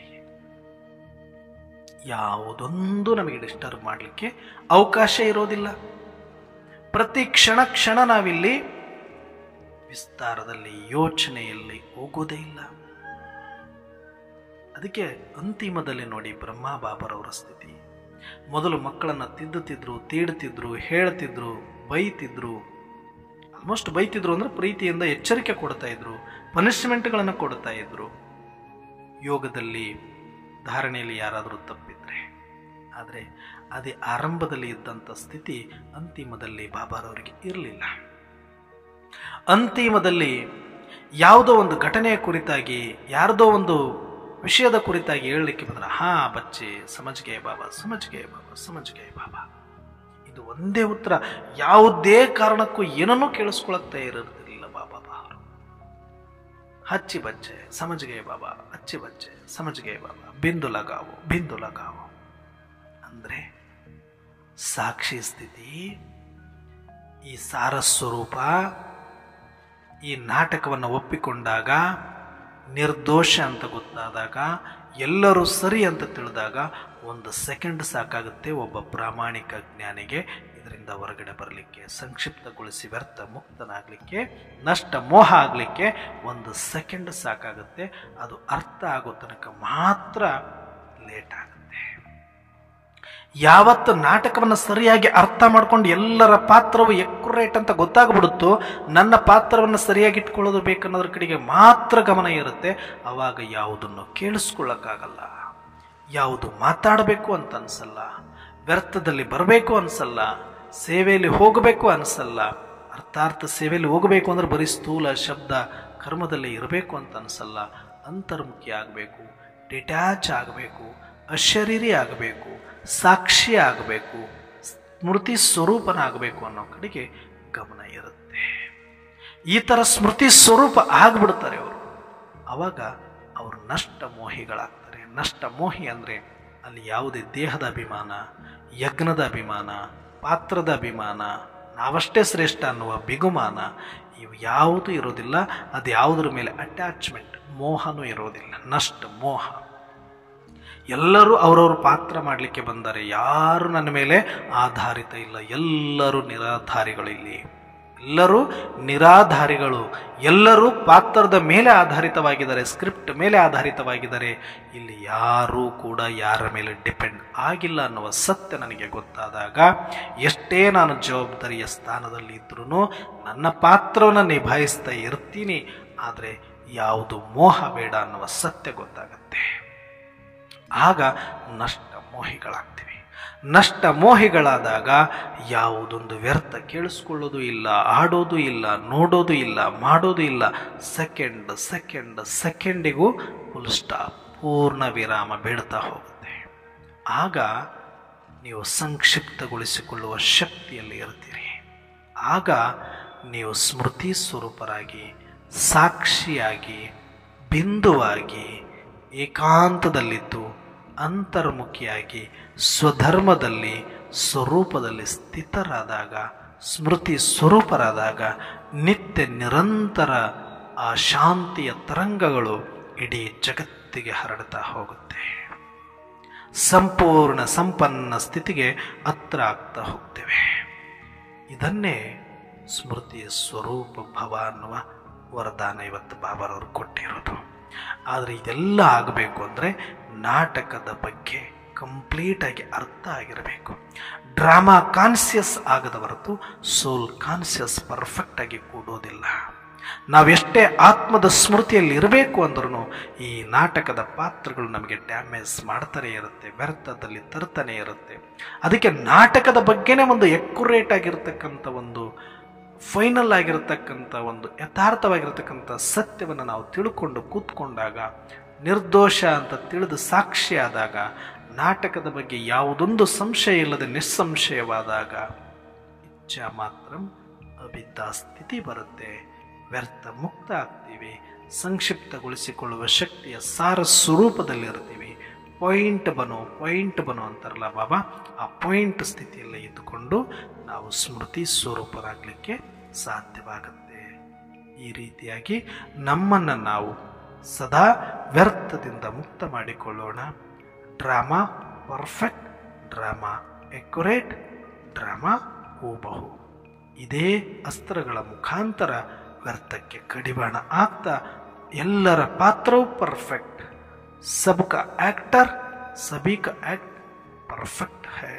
ಯಾವುದೊಂದು ನಮಗೆ ಡಿಸ್ಟರ್ಬ್ ಮಾಡಲಿಕ್ಕೆ ಅವಕಾಶ ಇರೋದಿಲ್ಲ ಪ್ರತಿ ಕ್ಷಣ ಕ್ಷಣ ನಾವಿಲ್ಲಿ ವಿಸ್ತಾರದಲ್ಲಿ ಯೋಚನೆಯಲ್ಲಿ ಹೋಗೋದೇ ಇಲ್ಲ ಅದಕ್ಕೆ ಅಂತಿಮದಲ್ಲಿ ನೋಡಿ ಬ್ರಹ್ಮ ಬಾಬರವರ ಸ್ಥಿತಿ ಮೊದಲು ಮಕ್ಕಳನ್ನು ತಿದ್ದುತ್ತಿದ್ರು ತೀಡ್ತಿದ್ರು ಹೇಳ್ತಿದ್ರು ಬೈತಿದ್ರು ಆಲ್ಮೋಸ್ಟ್ ಬೈತಿದ್ರು ಅಂದ್ರೆ ಪ್ರೀತಿಯಿಂದ ಎಚ್ಚರಿಕೆ ಕೊಡ್ತಾ ಇದ್ರು ಪನಿಷ್ಮೆಂಟ್ಗಳನ್ನು ಕೊಡ್ತಾ ಇದ್ರು ಯೋಗದಲ್ಲಿ ಧಾರಣೆಯಲ್ಲಿ ಯಾರಾದರೂ ತಪ್ಪಿದ್ರೆ ಆದರೆ ಅದೇ ಆರಂಭದಲ್ಲಿ ಇದ್ದಂಥ ಸ್ಥಿತಿ ಅಂತಿಮದಲ್ಲಿ ಬಾಬಾರವರಿಗೆ ಇರಲಿಲ್ಲ ಅಂತಿಮದಲ್ಲಿ ಯಾವುದೋ ಒಂದು ಘಟನೆಯ ಕುರಿತಾಗಿ ಯಾರದೋ ಒಂದು ವಿಷಯದ ಕುರಿತಾಗಿ ಹೇಳಲಿಕ್ಕೆ ಬಂದ್ರೆ ಹಾ ಬಚ್ಚೆ ಸಮಜ್ಗೆ ಬಾಬಾ ಸಮಜ್ಗೆ ಬಾಬಾ ಸಮಜ್ಗೆ ಬಾಬಾ ಇದು ಒಂದೇ ಉತ್ತರ ಯಾವುದೇ ಕಾರಣಕ್ಕೂ ಏನನ್ನೂ ಕೇಳಿಸ್ಕೊಳಕ್ತಾ ಇರೋದಿಲ್ಲ ಬಾಬಾ ಅವರು ಹಚ್ಚಿ ಬಚ್ಚೆ ಸಮಜ್ಗೆ ಬಾಬಾ ಹಚ್ಚಿ ಬಚ್ಚೆ ಸಮಜ್ಗೆ ಬಾಬಾ ಬಿಂದು ಲಗಾವು ಬಿಂದು ಲಗಾವು ಅಂದ್ರೆ ಸಾಕ್ಷಿ ಸ್ಥಿತಿ ಈ ಸಾರಸ್ವರೂಪ ಈ ನಾಟಕವನ್ನು ಒಪ್ಪಿಕೊಂಡಾಗ ನಿರ್ದೋಷ ಅಂತ ಗೊತ್ತಾದಾಗ ಎಲ್ಲರೂ ಸರಿ ಅಂತ ತಿಳಿದಾಗ ಒಂದು ಸೆಕೆಂಡ್ ಸಾಕಾಗುತ್ತೆ ಒಬ್ಬ ಪ್ರಾಮಾಣಿಕ ಜ್ಞಾನಿಗೆ ಇದರಿಂದ ಹೊರಗಡೆ ಬರಲಿಕ್ಕೆ ಸಂಕ್ಷಿಪ್ತಗೊಳಿಸಿ ವ್ಯರ್ಥ ಮುಕ್ತನಾಗಲಿಕ್ಕೆ ನಷ್ಟ ಮೋಹ ಆಗಲಿಕ್ಕೆ ಒಂದು ಸೆಕೆಂಡ್ ಸಾಕಾಗುತ್ತೆ ಅದು ಅರ್ಥ ಆಗೋ ತನಕ ಮಾತ್ರ ಲೇಟ್ ಆಗುತ್ತೆ ಯಾವತ್ತು ನಾಟಕವನ್ನು ಸರಿಯಾಗಿ ಅರ್ಥ ಮಾಡ್ಕೊಂಡು ಎಲ್ಲರ ಪಾತ್ರವು ಎಕ್ಯುರೇಟ್ ಅಂತ ಗೊತ್ತಾಗ್ಬಿಡುತ್ತೋ ನನ್ನ ಪಾತ್ರವನ್ನು ಸರಿಯಾಗಿ ಇಟ್ಕೊಳ್ಳೋದು ಬೇಕನ್ನೋದ್ರ ಕಡೆಗೆ ಮಾತ್ರ ಗಮನ ಇರುತ್ತೆ ಅವಾಗ ಯಾವುದನ್ನು ಕೇಳಿಸ್ಕೊಳ್ಳೋಕ್ಕಾಗಲ್ಲ ಯಾವುದು ಮಾತಾಡಬೇಕು ಅಂತ ಅನ್ಸಲ್ಲ ವ್ಯರ್ಥದಲ್ಲಿ ಬರಬೇಕು ಅನ್ಸಲ್ಲ ಸೇವೆಯಲ್ಲಿ ಹೋಗಬೇಕು ಅನ್ಸಲ್ಲ ಅರ್ಥಾರ್ಥ ಸೇವೆಯಲ್ಲಿ ಹೋಗಬೇಕು ಅಂದ್ರೆ ಬರೀ ಸ್ಥೂಲ ಶಬ್ದ ಕರ್ಮದಲ್ಲಿ ಇರಬೇಕು ಅಂತ ಅನ್ಸಲ್ಲ ಅಂತರ್ಮುಖಿ ಆಗಬೇಕು ಡಿಟ್ಯಾಚ್ ಆಗಬೇಕು ಅಶರೀರಿ ಆಗಬೇಕು ಸಾಕ್ಷಿ ಆಗಬೇಕು ಸ್ಮೃತಿ ಸ್ವರೂಪನಾಗಬೇಕು ಅನ್ನೋ ಕಡೆಗೆ ಗಮನ ಇರುತ್ತೆ ಈ ಥರ ಸ್ಮೃತಿ ಸ್ವರೂಪ ಆಗಿಬಿಡ್ತಾರೆ ಅವರು ಅವಾಗ ಅವರು ನಷ್ಟ ಮೋಹಿಗಳಾಗ್ತಾರೆ ನಷ್ಟ ಮೋಹಿ ಅಂದರೆ ಅಲ್ಲಿ ಯಾವುದೇ ದೇಹದ ಅಭಿಮಾನ ಯಜ್ಞದ ಅಭಿಮಾನ ಪಾತ್ರದ ಅಭಿಮಾನ ನಾವಷ್ಟೇ ಶ್ರೇಷ್ಠ ಅನ್ನುವ ಬಿಗುಮಾನ ಇವು ಯಾವುದೂ ಇರೋದಿಲ್ಲ ಅದು ಯಾವುದ್ರ ಮೇಲೆ ಅಟ್ಯಾಚ್ಮೆಂಟ್ ಮೋಹನೂ ಇರೋದಿಲ್ಲ ನಷ್ಟ ಮೋಹ ಎಲ್ಲರೂ ಅವರವ್ರ ಪಾತ್ರ ಮಾಡಲಿಕ್ಕೆ ಬಂದರೆ ಯಾರು ನನ್ನ ಮೇಲೆ ಆಧಾರಿತ ಇಲ್ಲ ಎಲ್ಲರೂ ನಿರಾಧಾರಿಗಳು ಇಲ್ಲಿ ಎಲ್ಲರೂ ನಿರಾಧಾರಿಗಳು ಎಲ್ಲರೂ ಪಾತ್ರದ ಮೇಲೆ ಆಧಾರಿತವಾಗಿದ್ದಾರೆ ಸ್ಕ್ರಿಪ್ಟ್ ಮೇಲೆ ಆಧಾರಿತವಾಗಿದ್ದಾರೆ ಇಲ್ಲಿ ಯಾರೂ ಕೂಡ ಯಾರ ಮೇಲೆ ಡಿಪೆಂಡ್ ಆಗಿಲ್ಲ ಅನ್ನುವ ಸತ್ಯ ನನಗೆ ಗೊತ್ತಾದಾಗ ಎಷ್ಟೇ ನಾನು ಜವಾಬ್ದಾರಿಯ ಸ್ಥಾನದಲ್ಲಿ ಇದ್ರೂ ನನ್ನ ಪಾತ್ರವನ್ನು ನಿಭಾಯಿಸ್ತಾ ಇರ್ತೀನಿ ಆದರೆ ಯಾವುದು ಮೋಹ ಬೇಡ ಅನ್ನುವ ಸತ್ಯ ಗೊತ್ತಾಗತ್ತೆ ಆಗ ನಷ್ಟ ಮೋಹಿಗಳಾಗ್ತೀವಿ ನಷ್ಟ ಮೋಹಿಗಳಾದಾಗ ಯಾವುದೊಂದು ವ್ಯರ್ಥ ಕೇಳಿಸ್ಕೊಳ್ಳೋದು ಇಲ್ಲ ಆಡೋದು ಇಲ್ಲ ನೋಡೋದು ಇಲ್ಲ ಮಾಡೋದು ಇಲ್ಲ ಸೆಕೆಂಡ್ ಸೆಕೆಂಡ್ ಸೆಕೆಂಡಿಗೂ ಫುಲ್ ಸ್ಟಾಪ್ ಪೂರ್ಣ ವಿರಾಮ ಬೀಳ್ತಾ ಹೋಗುತ್ತೆ ಆಗ ನೀವು ಸಂಕ್ಷಿಪ್ತಗೊಳಿಸಿಕೊಳ್ಳುವ ಶಕ್ತಿಯಲ್ಲಿ ಇರ್ತೀರಿ ಆಗ ನೀವು ಸ್ಮೃತಿ ಸ್ವರೂಪರಾಗಿ ಸಾಕ್ಷಿಯಾಗಿ ಬಿಂದುವಾಗಿ ಏಕಾಂತದಲ್ಲಿದ್ದು ಅಂತರ್ಮುಖಿಯಾಗಿ ಸ್ವಧರ್ಮದಲ್ಲಿ ಸ್ವರೂಪದಲ್ಲಿ ಸ್ಥಿತರಾದಾಗ ಸ್ಮೃತಿ ಸ್ವರೂಪರಾದಾಗ ನಿತ್ಯ ನಿರಂತರ ಆ ಶಾಂತಿಯ ತರಂಗಗಳು ಇಡೀ ಜಗತ್ತಿಗೆ ಹರಡ್ತಾ ಹೋಗುತ್ತೆ ಸಂಪೂರ್ಣ ಸಂಪನ್ನ ಸ್ಥಿತಿಗೆ ಹತ್ರ ಆಗ್ತಾ ಹೋಗ್ತೇವೆ ಇದನ್ನೇ ಸ್ಮೃತಿಯ ಸ್ವರೂಪ ಭವ ಅನ್ನುವ ವರದಾನ ಇವತ್ತು ಬಾಬಾರವರು ಕೊಟ್ಟಿರೋದು ಆದರೆ ಇದೆಲ್ಲ ಆಗಬೇಕು ಅಂದರೆ ನಾಟಕದ ಬಗ್ಗೆ ಕಂಪ್ಲೀಟಾಗಿ ಅರ್ಥ ಆಗಿರಬೇಕು ಡ್ರಾಮಾ ಕಾನ್ಸಿಯಸ್ ಆಗದ ಹೊರತು ಸೋಲ್ ಕಾನ್ಸಿಯಸ್ ಪರ್ಫೆಕ್ಟಾಗಿ ಕೂಡೋದಿಲ್ಲ ನಾವೆಷ್ಟೇ ಆತ್ಮದ ಸ್ಮೃತಿಯಲ್ಲಿ ಇರಬೇಕು ಅಂದ್ರೂ ಈ ನಾಟಕದ ಪಾತ್ರಗಳು ನಮಗೆ ಡ್ಯಾಮೇಜ್ ಮಾಡ್ತಾನೆ ಇರುತ್ತೆ ವ್ಯರ್ಥದಲ್ಲಿ ತರ್ತಾನೆ ಇರುತ್ತೆ ಅದಕ್ಕೆ ನಾಟಕದ ಬಗ್ಗೆನೇ ಒಂದು ಎಕ್ಯುರೇಟ್ ಆಗಿರ್ತಕ್ಕಂಥ ಒಂದು ಫೈನಲ್ ಆಗಿರತಕ್ಕಂಥ ಒಂದು ಯಥಾರ್ಥವಾಗಿರತಕ್ಕಂಥ ಸತ್ಯವನ್ನು ನಾವು ತಿಳ್ಕೊಂಡು ಕೂತ್ಕೊಂಡಾಗ ನಿರ್ದೋಷ ಅಂತ ತಿಳಿದು ಸಾಕ್ಷಿಯಾದಾಗ ನಾಟಕದ ಬಗ್ಗೆ ಯಾವುದೊಂದು ಸಂಶಯ ಇಲ್ಲದೆ ನಿಸ್ಸಂಶಯವಾದಾಗ ಇಚ್ಛಾ ಮಾತ್ರ ಅಭಿದ್ದ ಸ್ಥಿತಿ ಬರುತ್ತೆ ವ್ಯರ್ಥ ಮುಕ್ತ ಆಗ್ತೀವಿ ಸಂಕ್ಷಿಪ್ತಗೊಳಿಸಿಕೊಳ್ಳುವ ಶಕ್ತಿಯ ಸಾರ ಸ್ವರೂಪದಲ್ಲಿರ್ತೀವಿ ಪಾಯಿಂಟ್ ಬನೋ ಪಾಯಿಂಟ್ ಬನೋ ಅಂತಾರಲ್ಲ ಬಾಬಾ ಆ ಪಾಯಿಂಟ್ ಸ್ಥಿತಿಯಲ್ಲಿ ಇದ್ದುಕೊಂಡು ನಾವು ಸ್ಮೃತಿ ಸ್ವರೂಪರಾಗಲಿಕ್ಕೆ ಸಾಧ್ಯವಾಗುತ್ತೆ ಈ ರೀತಿಯಾಗಿ ನಮ್ಮನ್ನು ನಾವು ಸದಾ ವ್ಯರ್ಥದಿಂದ ಮುಕ್ತ ಮಾಡಿಕೊಳ್ಳೋಣ drama perfect drama accurate drama ಹೂಬಹು ಇದೇ ಅಸ್ತ್ರಗಳ ಮುಖಾಂತರ ವ್ಯರ್ಥಕ್ಕೆ ಕಡಿವಾಣ ಆಗ್ತಾ ಎಲ್ಲರ ಪಾತ್ರವೂ ಪರ್ಫೆಕ್ಟ್ ಸಬ್ಕ ಆಕ್ಟರ್ ಸಭಿಕ ಆಕ್ಟ್ ಪರ್ಫೆಕ್ಟ್ ಹೇ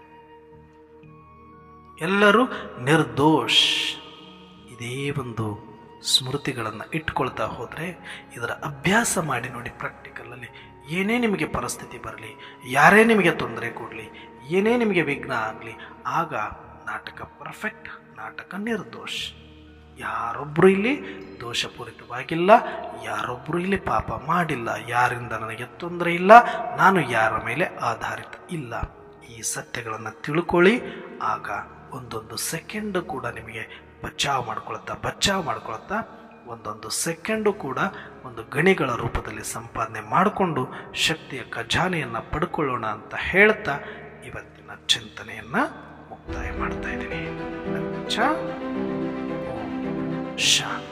ಎಲ್ಲರೂ ನಿರ್ದೋಷ್ ಇದೇ ಒಂದು ಸ್ಮೃತಿಗಳನ್ನು ಇಟ್ಕೊಳ್ತಾ ಹೋದರೆ ಇದರ ಅಭ್ಯಾಸ ಮಾಡಿ ನೋಡಿ ಪ್ರಾಕ್ಟಿಕಲಲ್ಲಿ ಏನೇ ನಿಮಗೆ ಪರಿಸ್ಥಿತಿ ಬರಲಿ ಯಾರೇ ನಿಮಗೆ ತೊಂದರೆ ಕೊಡಲಿ ಏನೇ ನಿಮಗೆ ವಿಘ್ನ ಆಗಲಿ ಆಗ ನಾಟಕ ಪರ್ಫೆಕ್ಟ್ ನಾಟಕ ನಿರ್ದೋಷ್ ಯಾರೊಬ್ಬರು ಇಲ್ಲಿ ದೋಷಪೂರಿತವಾಗಿಲ್ಲ ಯಾರೊಬ್ಬರು ಇಲ್ಲಿ ಪಾಪ ಮಾಡಿಲ್ಲ ಯಾರಿಂದ ನನಗೆ ತೊಂದರೆ ಇಲ್ಲ ನಾನು ಯಾರ ಮೇಲೆ ಆಧಾರಿತ ಇಲ್ಲ ಈ ಸತ್ಯಗಳನ್ನು ತಿಳ್ಕೊಳ್ಳಿ ಆಗ ಒಂದೊಂದು ಸೆಕೆಂಡು ಕೂಡ ನಿಮಗೆ ಬಚಾವ್ ಮಾಡ್ಕೊಳ್ತಾ ಬಚಾವ್ ಮಾಡ್ಕೊಳ್ತಾ ಒಂದೊಂದು ಸೆಕೆಂಡು ಕೂಡ ಒಂದು ಗಣಿಗಳ ರೂಪದಲ್ಲಿ ಸಂಪಾದನೆ ಮಾಡಿಕೊಂಡು ಶಕ್ತಿಯ ಖಜಾನೆಯನ್ನು ಪಡ್ಕೊಳ್ಳೋಣ ಅಂತ ಹೇಳ್ತಾ ಇವತ್ತಿನ ಚಿಂತನೆಯನ್ನು ಮುಕ್ತಾಯ ಮಾಡ್ತಾ ಇದ್ದೀನಿ ಅಚ್ಚಾ ಓಂ ಶಾಂತಿ